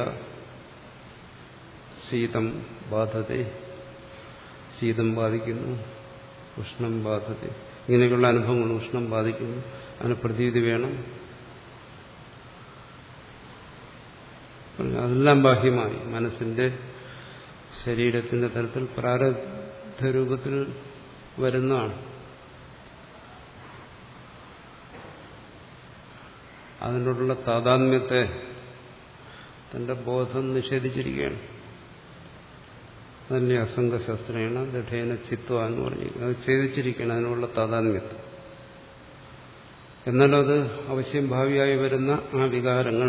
[SPEAKER 1] ശീതം ബാധത ശീതം ബാധിക്കുന്നു ഉഷ്ണം ബാധത ഇങ്ങനെയൊക്കെയുള്ള അനുഭവങ്ങൾ ഉഷ്ണം ബാധിക്കുന്നു അതിന് പ്രതീതി വേണം അതെല്ലാം ബാഹ്യമായി മനസ്സിന്റെ ശരീരത്തിന്റെ തരത്തിൽ പ്രാരബ്ധ രൂപത്തിൽ വരുന്നതാണ് അതിനോടുള്ള താതാത്മ്യത്തെ തന്റെ ബോധം നിഷേധിച്ചിരിക്കുകയാണ് അതല്ലേ അസംഗശസ്ത്രേണ ദൃഢേന ചിത്വ എന്ന് പറഞ്ഞിരിക്കുന്നത് അത് ഛേദിച്ചിരിക്കുകയാണ് അതിനുള്ള താതാത്മ്യത്തെ എന്നാലത് അവശ്യം ഭാവിയായി വരുന്ന ആ വികാരങ്ങൾ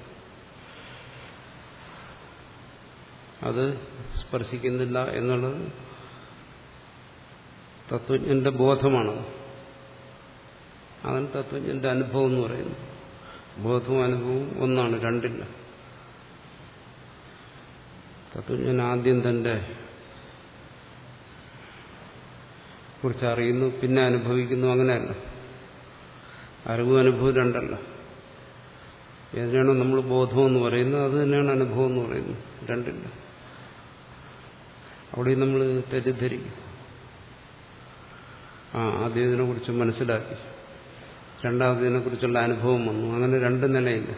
[SPEAKER 1] അത് സ്പർശിക്കുന്നില്ല എന്നുള്ളത് തത്വജ്ഞന്റെ ബോധമാണത് അതാണ് തത്വജ്ഞന്റെ അനുഭവം എന്ന് പറയുന്നത് ബോധവും അനുഭവവും ഒന്നാണ് രണ്ടില്ല തത്വജ്ഞൻ ആദ്യം തന്റെ കുറിച്ച് അറിയുന്നു പിന്നെ അനുഭവിക്കുന്നു അങ്ങനെയല്ല അറിവും അനുഭവം രണ്ടല്ല ഏതിനാണോ നമ്മൾ ബോധമെന്ന് പറയുന്നത് അത് തന്നെയാണ് അനുഭവം എന്ന് പറയുന്നത് രണ്ടില്ല അവിടെ നമ്മൾ തെറ്റിദ്ധരിക്കും ആ ആദ്യം ഇതിനെക്കുറിച്ച് മനസ്സിലാക്കി രണ്ടാമതിനെ കുറിച്ചുള്ള അനുഭവം വന്നു അങ്ങനെ രണ്ട് നിലയില്ല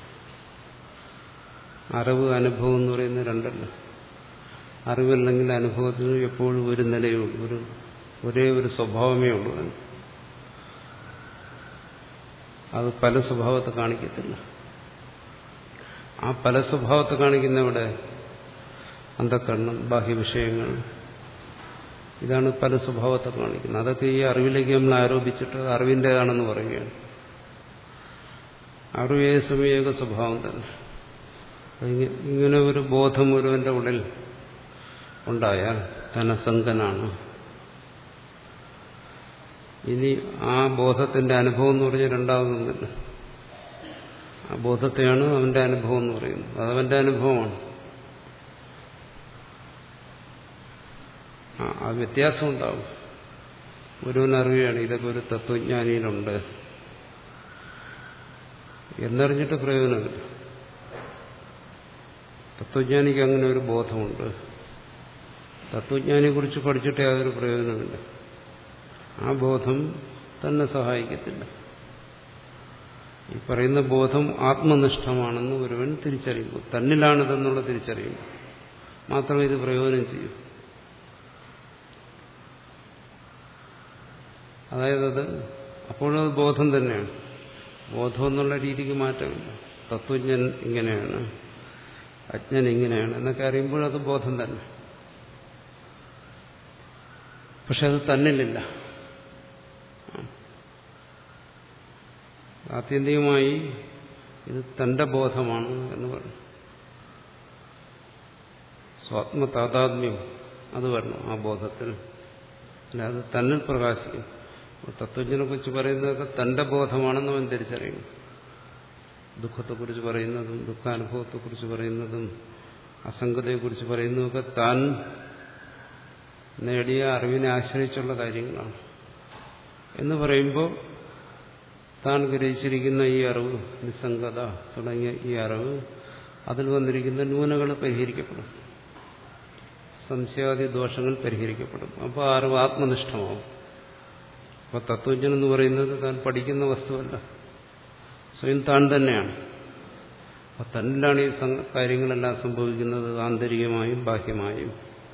[SPEAKER 1] അറിവ് അനുഭവം എന്ന് പറയുന്നത് രണ്ടല്ല അറിവല്ലെങ്കിൽ അനുഭവത്തിന് എപ്പോഴും ഒരു നിലയേ ഉള്ളൂ ഒരു ഒരേ ഒരു സ്വഭാവമേ ഉള്ളൂ അതിന് അത് പല സ്വഭാവത്തെ കാണിക്കത്തില്ല ആ പല സ്വഭാവത്തെ കാണിക്കുന്ന ഇവിടെ അന്ധക്കണ്ണം ബാഹ്യവിഷയങ്ങൾ ഇതാണ് പല സ്വഭാവത്തെ കാണിക്കുന്നത് അതൊക്കെ ഈ അറിവിലേക്ക് നമ്മൾ ആരോപിച്ചിട്ട് അറിവിൻ്റെതാണെന്ന് പറയുകയാണ് അറിവ് ഏത് സമയം ഏക സ്വഭാവം തന്നെ ഇങ്ങനെ ഒരു ബോധം ഒരുവന്റെ ഉള്ളിൽ ഉണ്ടായാൽ ധനസംഗനാണ് ഇനി ആ ബോധത്തിന്റെ അനുഭവം എന്ന് പറഞ്ഞാൽ രണ്ടാമതൊന്നുമില്ല ആ ബോധത്തെയാണ് അവന്റെ അനുഭവം എന്ന് പറയുന്നത് അതവന്റെ അനുഭവമാണ് ആ ആ വ്യത്യാസം ഉണ്ടാവും ഒരുവൻ അറിയുകയാണ് ഇതൊക്കെ ഒരു തത്വജ്ഞാനിയിലുണ്ട് എന്നറിഞ്ഞിട്ട് പ്രയോജനമില്ല തത്വജ്ഞാനിക്ക് അങ്ങനെ ഒരു ബോധമുണ്ട് തത്വജ്ഞാനിയെക്കുറിച്ച് പഠിച്ചിട്ട് യാതൊരു പ്രയോജനമില്ല ആ ബോധം തന്നെ സഹായിക്കത്തില്ല ഈ പറയുന്ന ബോധം ആത്മനിഷ്ഠമാണെന്ന് ഒരുവൻ തിരിച്ചറിയുമ്പോൾ തന്നിലാണിതെന്നുള്ള തിരിച്ചറിയുമ്പോൾ മാത്രമേ ഇത് പ്രയോജനം ചെയ്യൂ അതായത് അത് അപ്പോഴത് ബോധം തന്നെയാണ് ബോധം എന്നുള്ള രീതിക്ക് മാറ്റമില്ല തത്വജ്ഞൻ ഇങ്ങനെയാണ് അജ്ഞൻ ഇങ്ങനെയാണ് എന്നൊക്കെ അറിയുമ്പോഴത് ബോധം തന്നെ പക്ഷെ അത് തന്നിലില്ല ആത്യന്തികമായി ഇത് തന്റെ ബോധമാണ് എന്ന് പറഞ്ഞു സ്വാത്മതാതാത്മ്യം അത് വരണം ആ ബോധത്തിൽ അല്ല അത് തന്നിൽ പ്രകാശിക്കും തത്വജ്ഞനെ കുറിച്ച് പറയുന്നതൊക്കെ തന്റെ ബോധമാണെന്ന് അവൻ തിരിച്ചറിയണം ദുഃഖത്തെക്കുറിച്ച് പറയുന്നതും ദുഃഖാനുഭവത്തെക്കുറിച്ച് പറയുന്നതും അസംഗതയെക്കുറിച്ച് പറയുന്നതൊക്കെ താൻ നേടിയ അറിവിനെ ആശ്രയിച്ചുള്ള കാര്യങ്ങളാണ് എന്ന് പറയുമ്പോൾ താൻ ഗ്രഹിച്ചിരിക്കുന്ന ഈ അറിവ് നിസ്സംഗത തുടങ്ങിയ ഈ അറിവ് അതിൽ വന്നിരിക്കുന്ന ന്യൂനകൾ പരിഹരിക്കപ്പെടും സംശയാദി ദോഷങ്ങൾ പരിഹരിക്കപ്പെടും അപ്പോൾ ആ അറിവ് ആത്മനിഷ്ഠമാവും അപ്പോൾ തത്വജ്ഞൻ എന്ന് പറയുന്നത് താൻ പഠിക്കുന്ന വസ്തുവല്ല സ്വയം താൻ തന്നെയാണ് അപ്പോൾ തന്നിലാണ് ഈ കാര്യങ്ങളെല്ലാം സംഭവിക്കുന്നത് ആന്തരികമായും ബാഹ്യമായും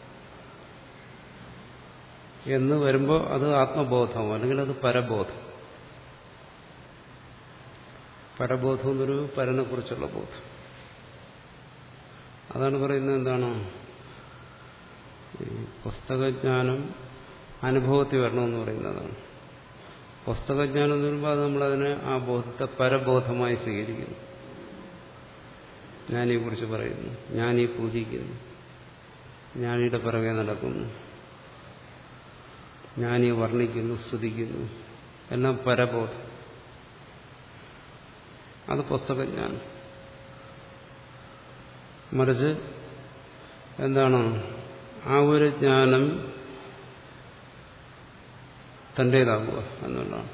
[SPEAKER 1] എന്ന് വരുമ്പോൾ അത് ആത്മബോധമാവും അല്ലെങ്കിൽ അത് പരബോധം പരബോധം എന്നൊരു പരനെ കുറിച്ചുള്ള ബോധം അതാണ് പറയുന്നത് എന്താണ് ഈ പുസ്തകജ്ഞാനം അനുഭവത്തിൽ വരണമെന്ന് പറയുന്നതാണ് പുസ്തകജ്ഞാനം എന്ന് പറയുമ്പോൾ അത് നമ്മളതിനെ ആ ബോധത്തെ പരബോധമായി സ്വീകരിക്കുന്നു ഞാനീ കുറിച്ച് പറയുന്നു ഞാനീ പൂജിക്കുന്നു ഞാനീടെ പിറകെ നടക്കുന്നു ഞാനീ വർണ്ണിക്കുന്നു സ്തുതിക്കുന്നു എല്ലാം പരബോധം അത് പുസ്തകജ്ഞാനം മറിച്ച് എന്താണ് ആ ഒരു ജ്ഞാനം തൻ്റേതാകുക എന്നുള്ളതാണ്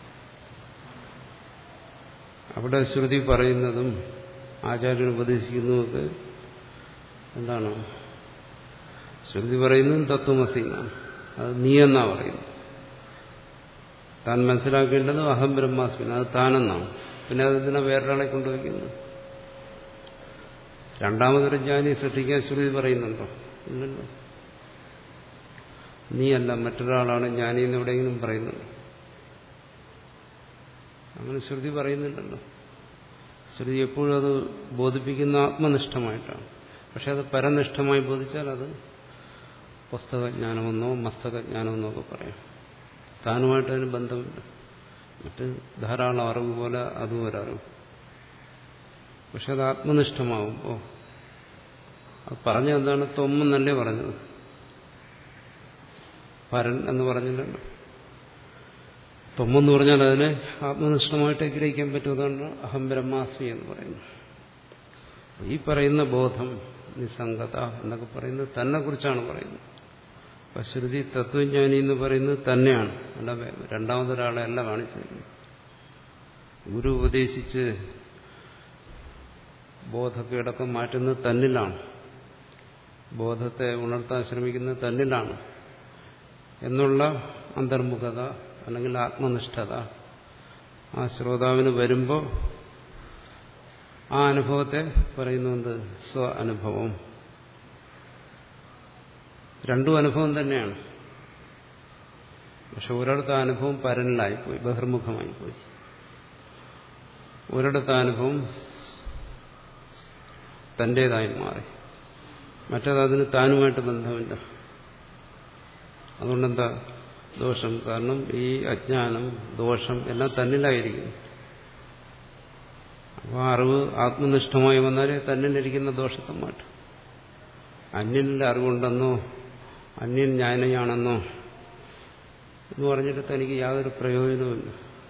[SPEAKER 1] അവിടെ ശ്രുതി പറയുന്നതും ആചാര്യൻ ഉപദേശിക്കുന്നതുമൊക്കെ എന്താണ് ശ്രുതി പറയുന്നതും തത്വമസി എന്നാണ് അത് നീ എന്നാ പറയുന്നത് താൻ മനസ്സിലാക്കേണ്ടത് അഹം ബ്രഹ്മാസ്മിൻ അത് താനെന്നാണ് പിന്നെ അതിനെ വേറൊരാളെ കൊണ്ടുവയ്ക്കുന്നു രണ്ടാമതൊരു ജ്ഞാനി സൃഷ്ടിക്കാൻ ശ്രുതി പറയുന്നുണ്ടോ ഇല്ലല്ലോ നീയല്ല മറ്റൊരാളാണ് ജ്ഞാനി എന്ന് എവിടെയെങ്കിലും പറയുന്നുണ്ടോ അങ്ങനെ ശ്രുതി പറയുന്നില്ലല്ലോ ശ്രുതി എപ്പോഴും അത് ബോധിപ്പിക്കുന്ന ആത്മനിഷ്ഠമായിട്ടാണ് പക്ഷെ അത് പരനിഷ്ഠമായി ബോധിച്ചാൽ അത് പുസ്തകജ്ഞാനമെന്നോ മസ്തകജ്ഞാനമെന്നോ ഒക്കെ പറയാം താനുമായിട്ട് അതിന് ബന്ധമില്ല മറ്റ് ധാരാളം അറിവ് പോലെ അതും ഒരറിവ് പക്ഷെ അത് ആത്മനിഷ്ഠമാവുമ്പോൾ അത് പറഞ്ഞ എന്താണ് തൊമ്മെന്നല്ലേ പറഞ്ഞത് പരൻ എന്ന് പറഞ്ഞില്ലല്ലോ തൊമ്മെന്ന് പറഞ്ഞാൽ അതിനെ ആത്മനിഷ്ഠമായിട്ട് ഗ്രഹിക്കാൻ പറ്റുന്നതാണ് അഹം ബ്രഹ്മാസ്മി എന്ന് പറയുന്നത് ഈ പറയുന്ന ബോധം നിസ്സംഗത എന്നൊക്കെ പറയുന്നത് തന്നെ കുറിച്ചാണ് പറയുന്നത് അപ്പൊ ശ്രുതി തത്വജ്ഞാനി എന്ന് പറയുന്നത് തന്നെയാണ് അല്ല രണ്ടാമതൊരാളെ അല്ല കാണിച്ചത് ഗുരു ഉപദേശിച്ച് ബോധക്കേടൊക്കെ മാറ്റുന്നത് തന്നിലാണ് ബോധത്തെ ഉണർത്താൻ ശ്രമിക്കുന്നത് തന്നിലാണ് എന്നുള്ള അന്തർമുഖത അല്ലെങ്കിൽ ആത്മനിഷ്ഠത ആ ശ്രോതാവിന് വരുമ്പോൾ ആ അനുഭവത്തെ പറയുന്നത് സ്വ അനുഭവം രണ്ടും അനുഭവം തന്നെയാണ് പക്ഷെ ഒരിടത്ത് അനുഭവം പരനിലായിപ്പോയി ബഹിർമുഖമായിപ്പോയി ഒരിടത്ത് അനുഭവം തന്റേതായി മാറി മറ്റേത് അതിന് താനുമായിട്ട് ബന്ധമില്ല അതുകൊണ്ടെന്താ ദോഷം കാരണം ഈ അജ്ഞാനം ദോഷം എല്ലാം തന്നിലായിരിക്കുന്നു അപ്പോൾ അറിവ് ആത്മനിഷ്ഠമായി വന്നാലേ തന്നിലിരിക്കുന്ന ദോഷത്തെ മാറ്റും അന്യനിലെ അറിവുണ്ടെന്നോ അന്യൻ ജ്ഞാനയാണെന്നോ എന്ന് പറഞ്ഞിട്ട് തനിക്ക് യാതൊരു പ്രയോജനവുമില്ല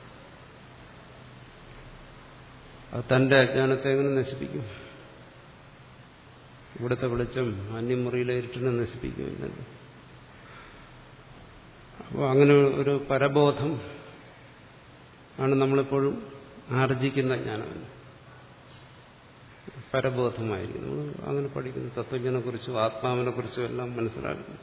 [SPEAKER 1] അത് തന്റെ അജ്ഞാനത്തെ എങ്ങനെ നശിപ്പിക്കും ഇവിടുത്തെ വെളിച്ചം അന്യമുറിയിലെ ഇരുട്ടിനെ നശിപ്പിക്കുമില്ലല്ലോ അപ്പോൾ അങ്ങനെ ഒരു പരബോധം ആണ് നമ്മളെപ്പോഴും ആർജിക്കുന്ന ജ്ഞാനം പരബോധമായിരിക്കും നമ്മൾ അങ്ങനെ പഠിക്കുന്നു തത്വജ്ഞനെ കുറിച്ചും ആത്മാവിനെ കുറിച്ചും എല്ലാം മനസ്സിലാക്കുന്നു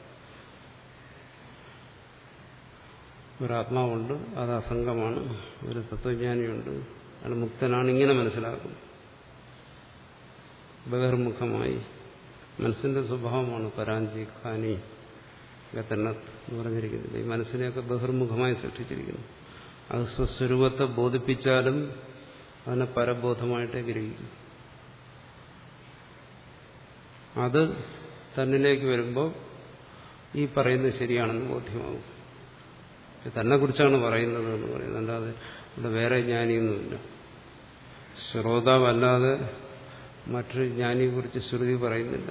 [SPEAKER 1] ഒരാത്മാവുണ്ട് അത് അസംഗമാണ് ഒരു തത്വജ്ഞാനിയുണ്ട് അയാൾ മുക്തനാണ് ഇങ്ങനെ മനസ്സിലാക്കുന്നു ബഹിർമുഖമായി മനസ്സിന്റെ സ്വഭാവമാണ് പരാഞ്ചി ഖാനി ഗത്തണ്ണത്ത് എന്ന് പറഞ്ഞിരിക്കുന്നത് ഈ മനസ്സിനെയൊക്കെ ബഹിർമുഖമായി സൃഷ്ടിച്ചിരിക്കുന്നു അത് സ്വസ്വരൂപത്തെ ബോധിപ്പിച്ചാലും അതിനെ പരബോധമായിട്ടേ ഗ്രഹിക്കും അത് തന്നിലേക്ക് വരുമ്പോൾ ഈ പറയുന്നത് ശരിയാണെന്ന് ബോധ്യമാകും തന്നെ കുറിച്ചാണ് പറയുന്നത് എന്ന് പറയുന്നത് അല്ലാതെ ഇവിടെ വേറെ ജ്ഞാനിയൊന്നുമില്ല ശ്രോതാവല്ലാതെ മറ്റൊരു ജ്ഞാനിയെക്കുറിച്ച് ശ്രുതി പറയുന്നില്ല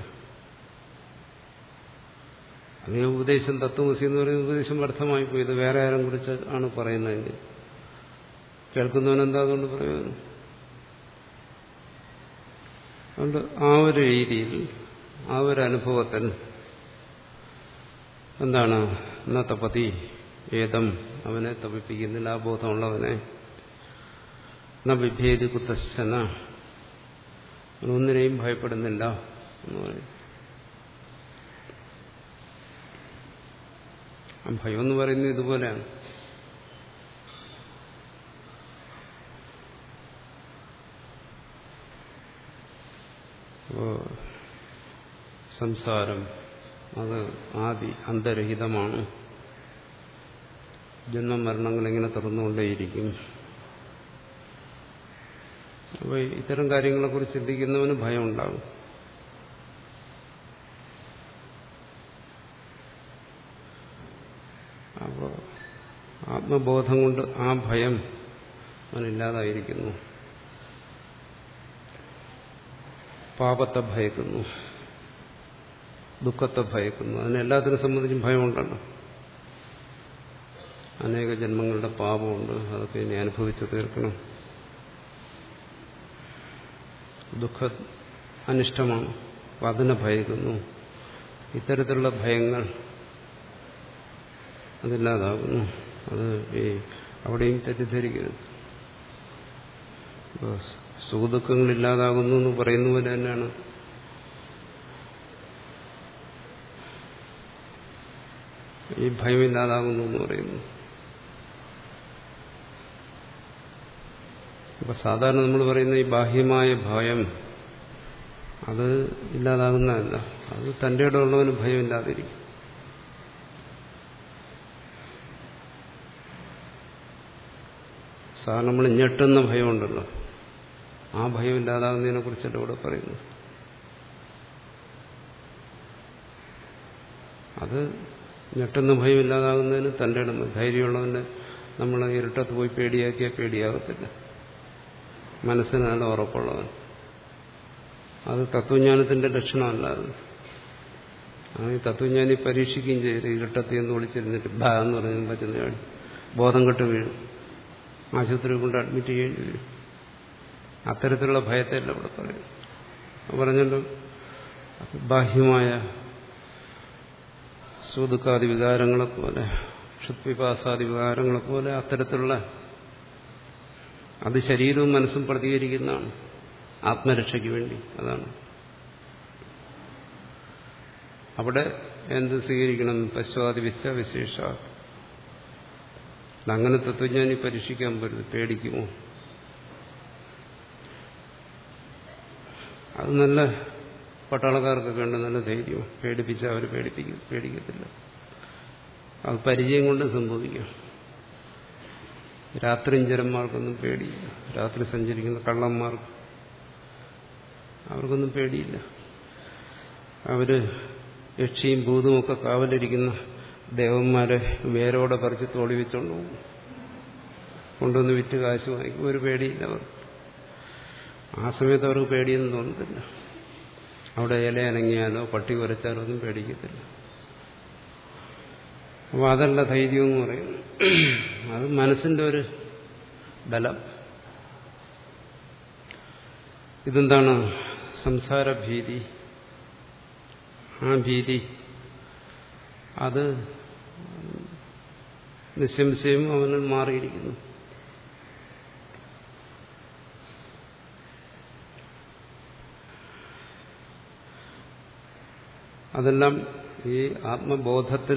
[SPEAKER 1] അതേ ഉപദേശം തത്വമസി എന്ന് പറയുന്ന ഉപദേശം വ്യർത്ഥമായി പോയി ഇത് വേറെ ആരും കുറിച്ച് ആണ് പറയുന്നതെങ്കിൽ കേൾക്കുന്നവനെന്താ അതുകൊണ്ട് പ്രയോജനം അതുകൊണ്ട് ആ ഒരു രീതിയിൽ ആ ഒരു അനുഭവത്തിൽ എന്താണ് എന്ന തപതി ഏതം അവനെ തപിപ്പിക്കുന്നില്ല ആ ബോധമുള്ളവനെ ന വിഭേദി കുത്തശ്ചന ഒന്നിനെയും ഭയപ്പെടുന്നില്ല എന്ന് പറയും ആ ഭയം എന്ന് പറയുന്നത് ഇതുപോലെയാണ് സംസാരം അത് ആദി അന്തരഹിതമാണ് ജന്മമരണങ്ങൾ ഇങ്ങനെ തുറന്നുകൊണ്ടേയിരിക്കും അപ്പോൾ ഇത്തരം കാര്യങ്ങളെക്കുറിച്ച് ചിന്തിക്കുന്നവന് ഭയം ഉണ്ടാകും അപ്പോൾ ആത്മബോധം കൊണ്ട് ആ ഭയം അവനില്ലാതായിരിക്കുന്നു പാപത്തെ ഭയക്കുന്നു ദുഃഖത്തെ ഭയക്കുന്നു അതിനെല്ലാത്തിനെ സംബന്ധിച്ചും ഭയമുണ്ടല്ലോ അനേക ജന്മങ്ങളുടെ പാപമുണ്ട് അതൊക്കെ ഇനി അനുഭവിച്ചു തീർക്കണം ദുഃഖ അനിഷ്ടമാണ് അപ്പം അതിനെ ഭയക്കുന്നു ഇത്തരത്തിലുള്ള ഭയങ്ങൾ അതില്ലാതാകുന്നു അത് ഈ അവിടെയും തെറ്റിദ്ധരിക്കരുത് സുഖദുഃഖങ്ങൾ ഇല്ലാതാകുന്നു എന്ന് പറയുന്ന പോലെ തന്നെയാണ് ഈ ഭയമില്ലാതാകുന്നു എന്ന് പറയുന്നു അപ്പൊ സാധാരണ നമ്മൾ പറയുന്ന ഈ ബാഹ്യമായ ഭയം അത് ഇല്ലാതാകുന്നതല്ല അത് തൻ്റെ ഇടമുള്ളവന് ഭയമില്ലാതിരിക്കും സാധാരണ നമ്മൾ ഞെട്ടുന്ന ഭയമുണ്ടല്ലോ ആ ഭയം ഇല്ലാതാകുന്നതിനെ കുറിച്ചല്ല ഇവിടെ പറയുന്നത് അത് ഞെട്ടുന്ന ഭയം ഇല്ലാതാകുന്നതിന് തൻ്റെ ഇടം ധൈര്യമുള്ളവന് നമ്മൾ ഇരുട്ടത്ത് പോയി പേടിയാക്കിയാൽ പേടിയാകത്തില്ല മനസ്സിന് നല്ല ഉറപ്പുള്ളവൻ അത് തത്വജ്ഞാനത്തിന്റെ ലക്ഷണമല്ല അത് ആ ഈ തത്വജ്ഞാനി പരീക്ഷിക്കുകയും ചെയ്ത് ഇരുട്ടത്തിൽ എന്ന് വിളിച്ചിരുന്നിട്ട് ബാ എന്ന് പറഞ്ഞു പറ്റുന്ന ബോധം കെട്ട് വീഴും ആശുപത്രി കൊണ്ട് അഡ്മിറ്റ് ചെയ്യേണ്ടി വരും അത്തരത്തിലുള്ള ഭയത്തെയല്ല ഇവിടെ പറയും പറഞ്ഞല്ലോ ബാഹ്യമായ സുദുഃഖാദി വികാരങ്ങളെ പോലെ ക്ഷുത്വിപാസാദി വികാരങ്ങളെ പോലെ അത്തരത്തിലുള്ള അത് ശരീരവും മനസ്സും പ്രതികരിക്കുന്നതാണ് ആത്മരക്ഷയ്ക്ക് വേണ്ടി അതാണ് അവിടെ എന്ത് സ്വീകരിക്കണം പശ്വാദി വിശ്വ വിശേഷ അങ്ങനെ തത്വജ്ഞാനി പരീക്ഷിക്കാൻ പറ്റും പേടിക്കുമോ അത് നല്ല പട്ടാളക്കാർക്കൊക്കെ ഉണ്ട് നല്ല ധൈര്യം പേടിപ്പിച്ചാൽ അവർ പേടിപ്പിക്കും പേടിക്കത്തില്ല അത് പരിചയം കൊണ്ട് സംഭവിക്കും രാത്രിഞ്ചരന്മാർക്കൊന്നും പേടിയില്ല രാത്രി സഞ്ചരിക്കുന്ന കള്ളന്മാർക്ക് അവർക്കൊന്നും പേടിയില്ല അവര് യക്ഷിയും ഭൂതവുമൊക്കെ കാവലിരിക്കുന്ന ദേവന്മാരെ വേരോടെ പറിച്ച് തോളി വെച്ചോണ്ട് പോകും കൊണ്ടുവന്ന് വിറ്റ് കാശ് വാങ്ങിക്കും ഒരു പേടിയില്ല അവർ ആ സമയത്ത് അവർക്ക് പേടിയൊന്നും തോന്നത്തില്ല അവിടെ ഇല അനങ്ങിയാലോ പട്ടി കുരച്ചാലോ ഒന്നും പേടിക്കത്തില്ല അപ്പോൾ അതല്ല ധൈര്യം എന്ന് പറയുന്നത് അത് മനസ്സിന്റെ ഒരു ബലം ഇതെന്താണ് സംസാരഭീതി ആ ഭീതി അത് നിശംശയം അവനിൽ മാറിയിരിക്കുന്നു അതെല്ലാം ഈ ആത്മബോധത്തിൽ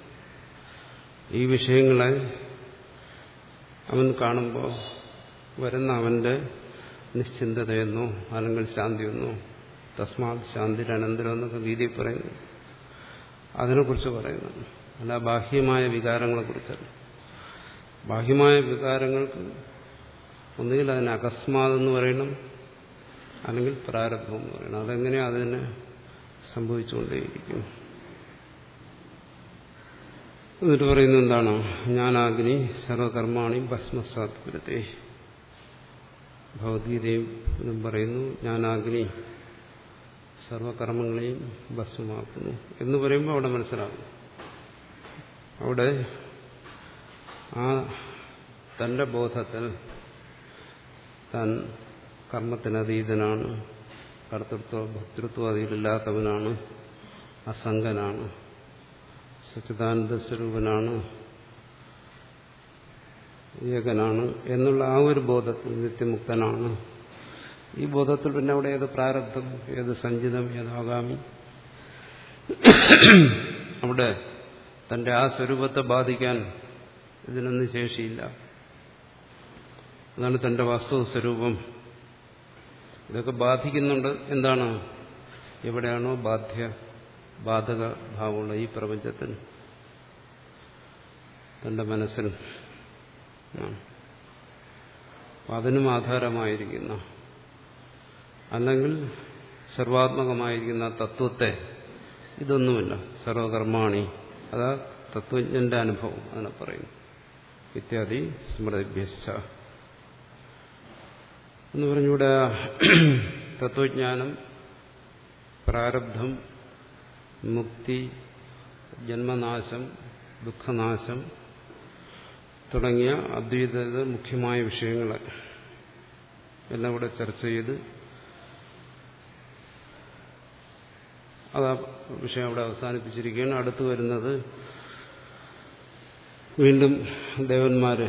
[SPEAKER 1] ഈ വിഷയങ്ങളെ അവൻ കാണുമ്പോൾ വരുന്ന അവന്റെ നിശ്ചിന്തതയെന്നോ അല്ലെങ്കിൽ ശാന്തിയെന്നോ തസ്മാത് ശാന്തി അനന്തരം എന്നൊക്കെ ഗീതയിൽ പറയുന്നു അതിനെക്കുറിച്ച് പറയുന്നു അല്ല ബാഹ്യമായ വികാരങ്ങളെക്കുറിച്ചല്ല ബാഹ്യമായ വികാരങ്ങൾക്ക് ഒന്നുകിൽ അതിന് അകസ്മാതെന്ന് പറയണം അല്ലെങ്കിൽ പ്രാരബ്ധം എന്ന് പറയണം അതെങ്ങനെയാ അതിന് സംഭവിച്ചുകൊണ്ടേയിരിക്കും എന്നിട്ട് പറയുന്നത് എന്താണ് ഞാനാഗ്നി സർവകർമാണി ഭസ്മസാത്പുരത്തെ ഭഗവത്ഗീതയും പറയുന്നു ഞാനാഗ്നി സർവകർമ്മങ്ങളെയും ഭസ്മമാക്കുന്നു എന്ന് പറയുമ്പോൾ അവിടെ മനസ്സിലാകും അവിടെ ആ തന്റെ ബോധത്തിൽ താൻ കർമ്മത്തിനതീതനാണ് കർത്തൃത്വ ഭക്തൃത്വ അതിലില്ലാത്തവനാണ് അസംഗനാണ് സച്ചിദാനന്ദ സ്വരൂപനാണ് ഏകനാണ് എന്നുള്ള ആ ഒരു ബോധത്തിൽ നിത്യമുക്തനാണ് ഈ ബോധത്തിൽ പിന്നെ അവിടെ ഏത് പ്രാരബ്ധം ഏത് സഞ്ചിതം ഏത് ആകാമി അവിടെ തന്റെ ആ സ്വരൂപത്തെ ബാധിക്കാൻ ഇതിനൊന്നും ശേഷിയില്ല അതാണ് തന്റെ വാസ്തവ സ്വരൂപം ഇതൊക്കെ ബാധിക്കുന്നുണ്ട് എന്താണ് എവിടെയാണോ ബാധ്യ ബാധക ഭാവമുള്ള ഈ പ്രപഞ്ചത്തിൽ തന്റെ മനസ്സിൽ അതിനും ആധാരമായിരിക്കുന്ന അല്ലെങ്കിൽ സർവാത്മകമായിരിക്കുന്ന തത്വത്തെ ഇതൊന്നുമില്ല സർവകർമാണി അതാ തത്വജ്ഞന്റെ അനുഭവം അതിനെ പറയുന്നു ഇത്യാദി സ്മൃതിഭ്യസ്ഥ എന്ന് പറഞ്ഞൂടെ തത്വജ്ഞാനം പ്രാരബ്ധം മുക്തി ജന്മനാശം ദുഃഖനാശം തുടങ്ങിയ അദ്വൈത മുഖ്യമായ വിഷയങ്ങളെ എല്ലാം കൂടെ ചർച്ച ചെയ്ത് അത് ആ വിഷയം അവിടെ അവസാനിപ്പിച്ചിരിക്കുകയാണ് അടുത്തു വരുന്നത് വീണ്ടും ദേവന്മാര്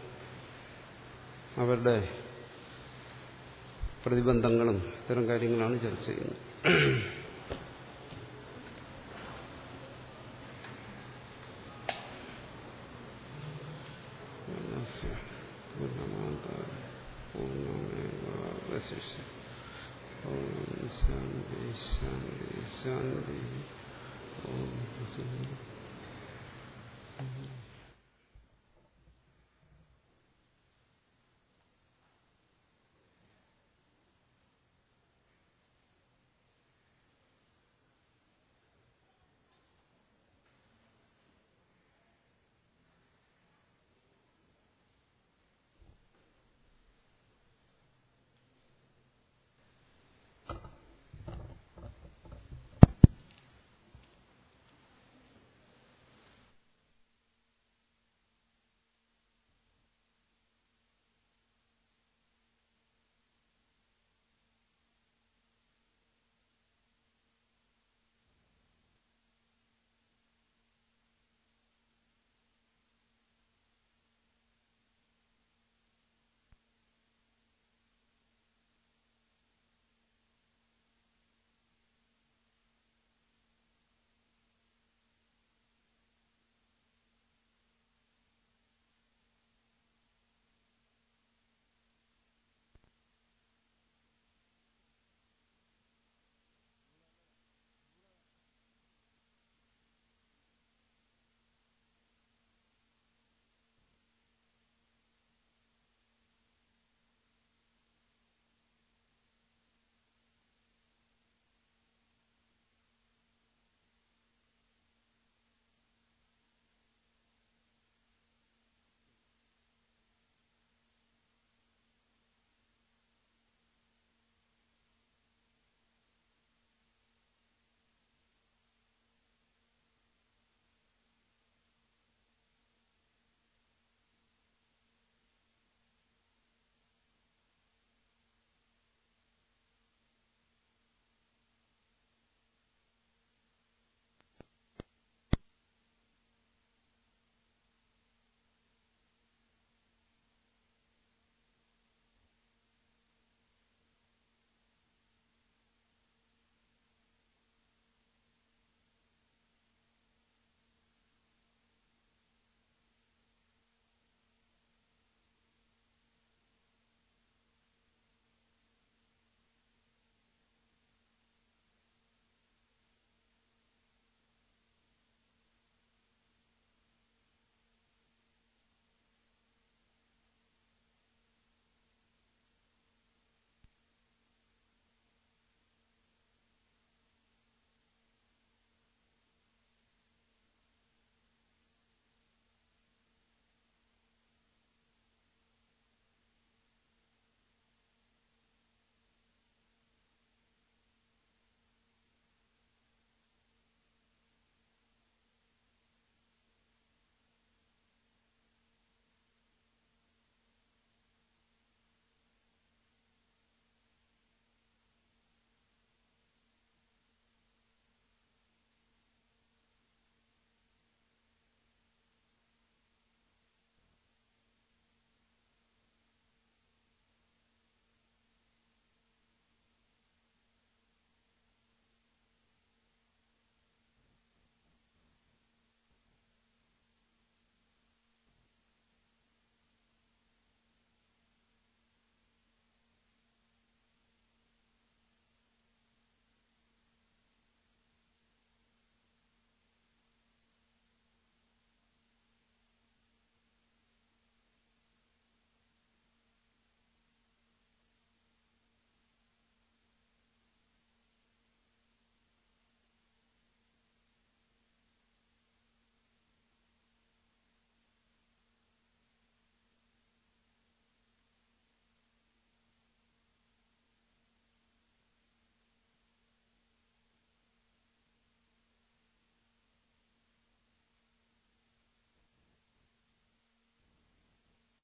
[SPEAKER 1] അവരുടെ പ്രതിബന്ധങ്ങളും ഇത്തരം കാര്യങ്ങളാണ് ചർച്ച ചെയ്യുന്നത് പൂർണ്ണമേവശിഷ്യ ഓം ശാന്തി ശാന്തി ശാന്തി ഓം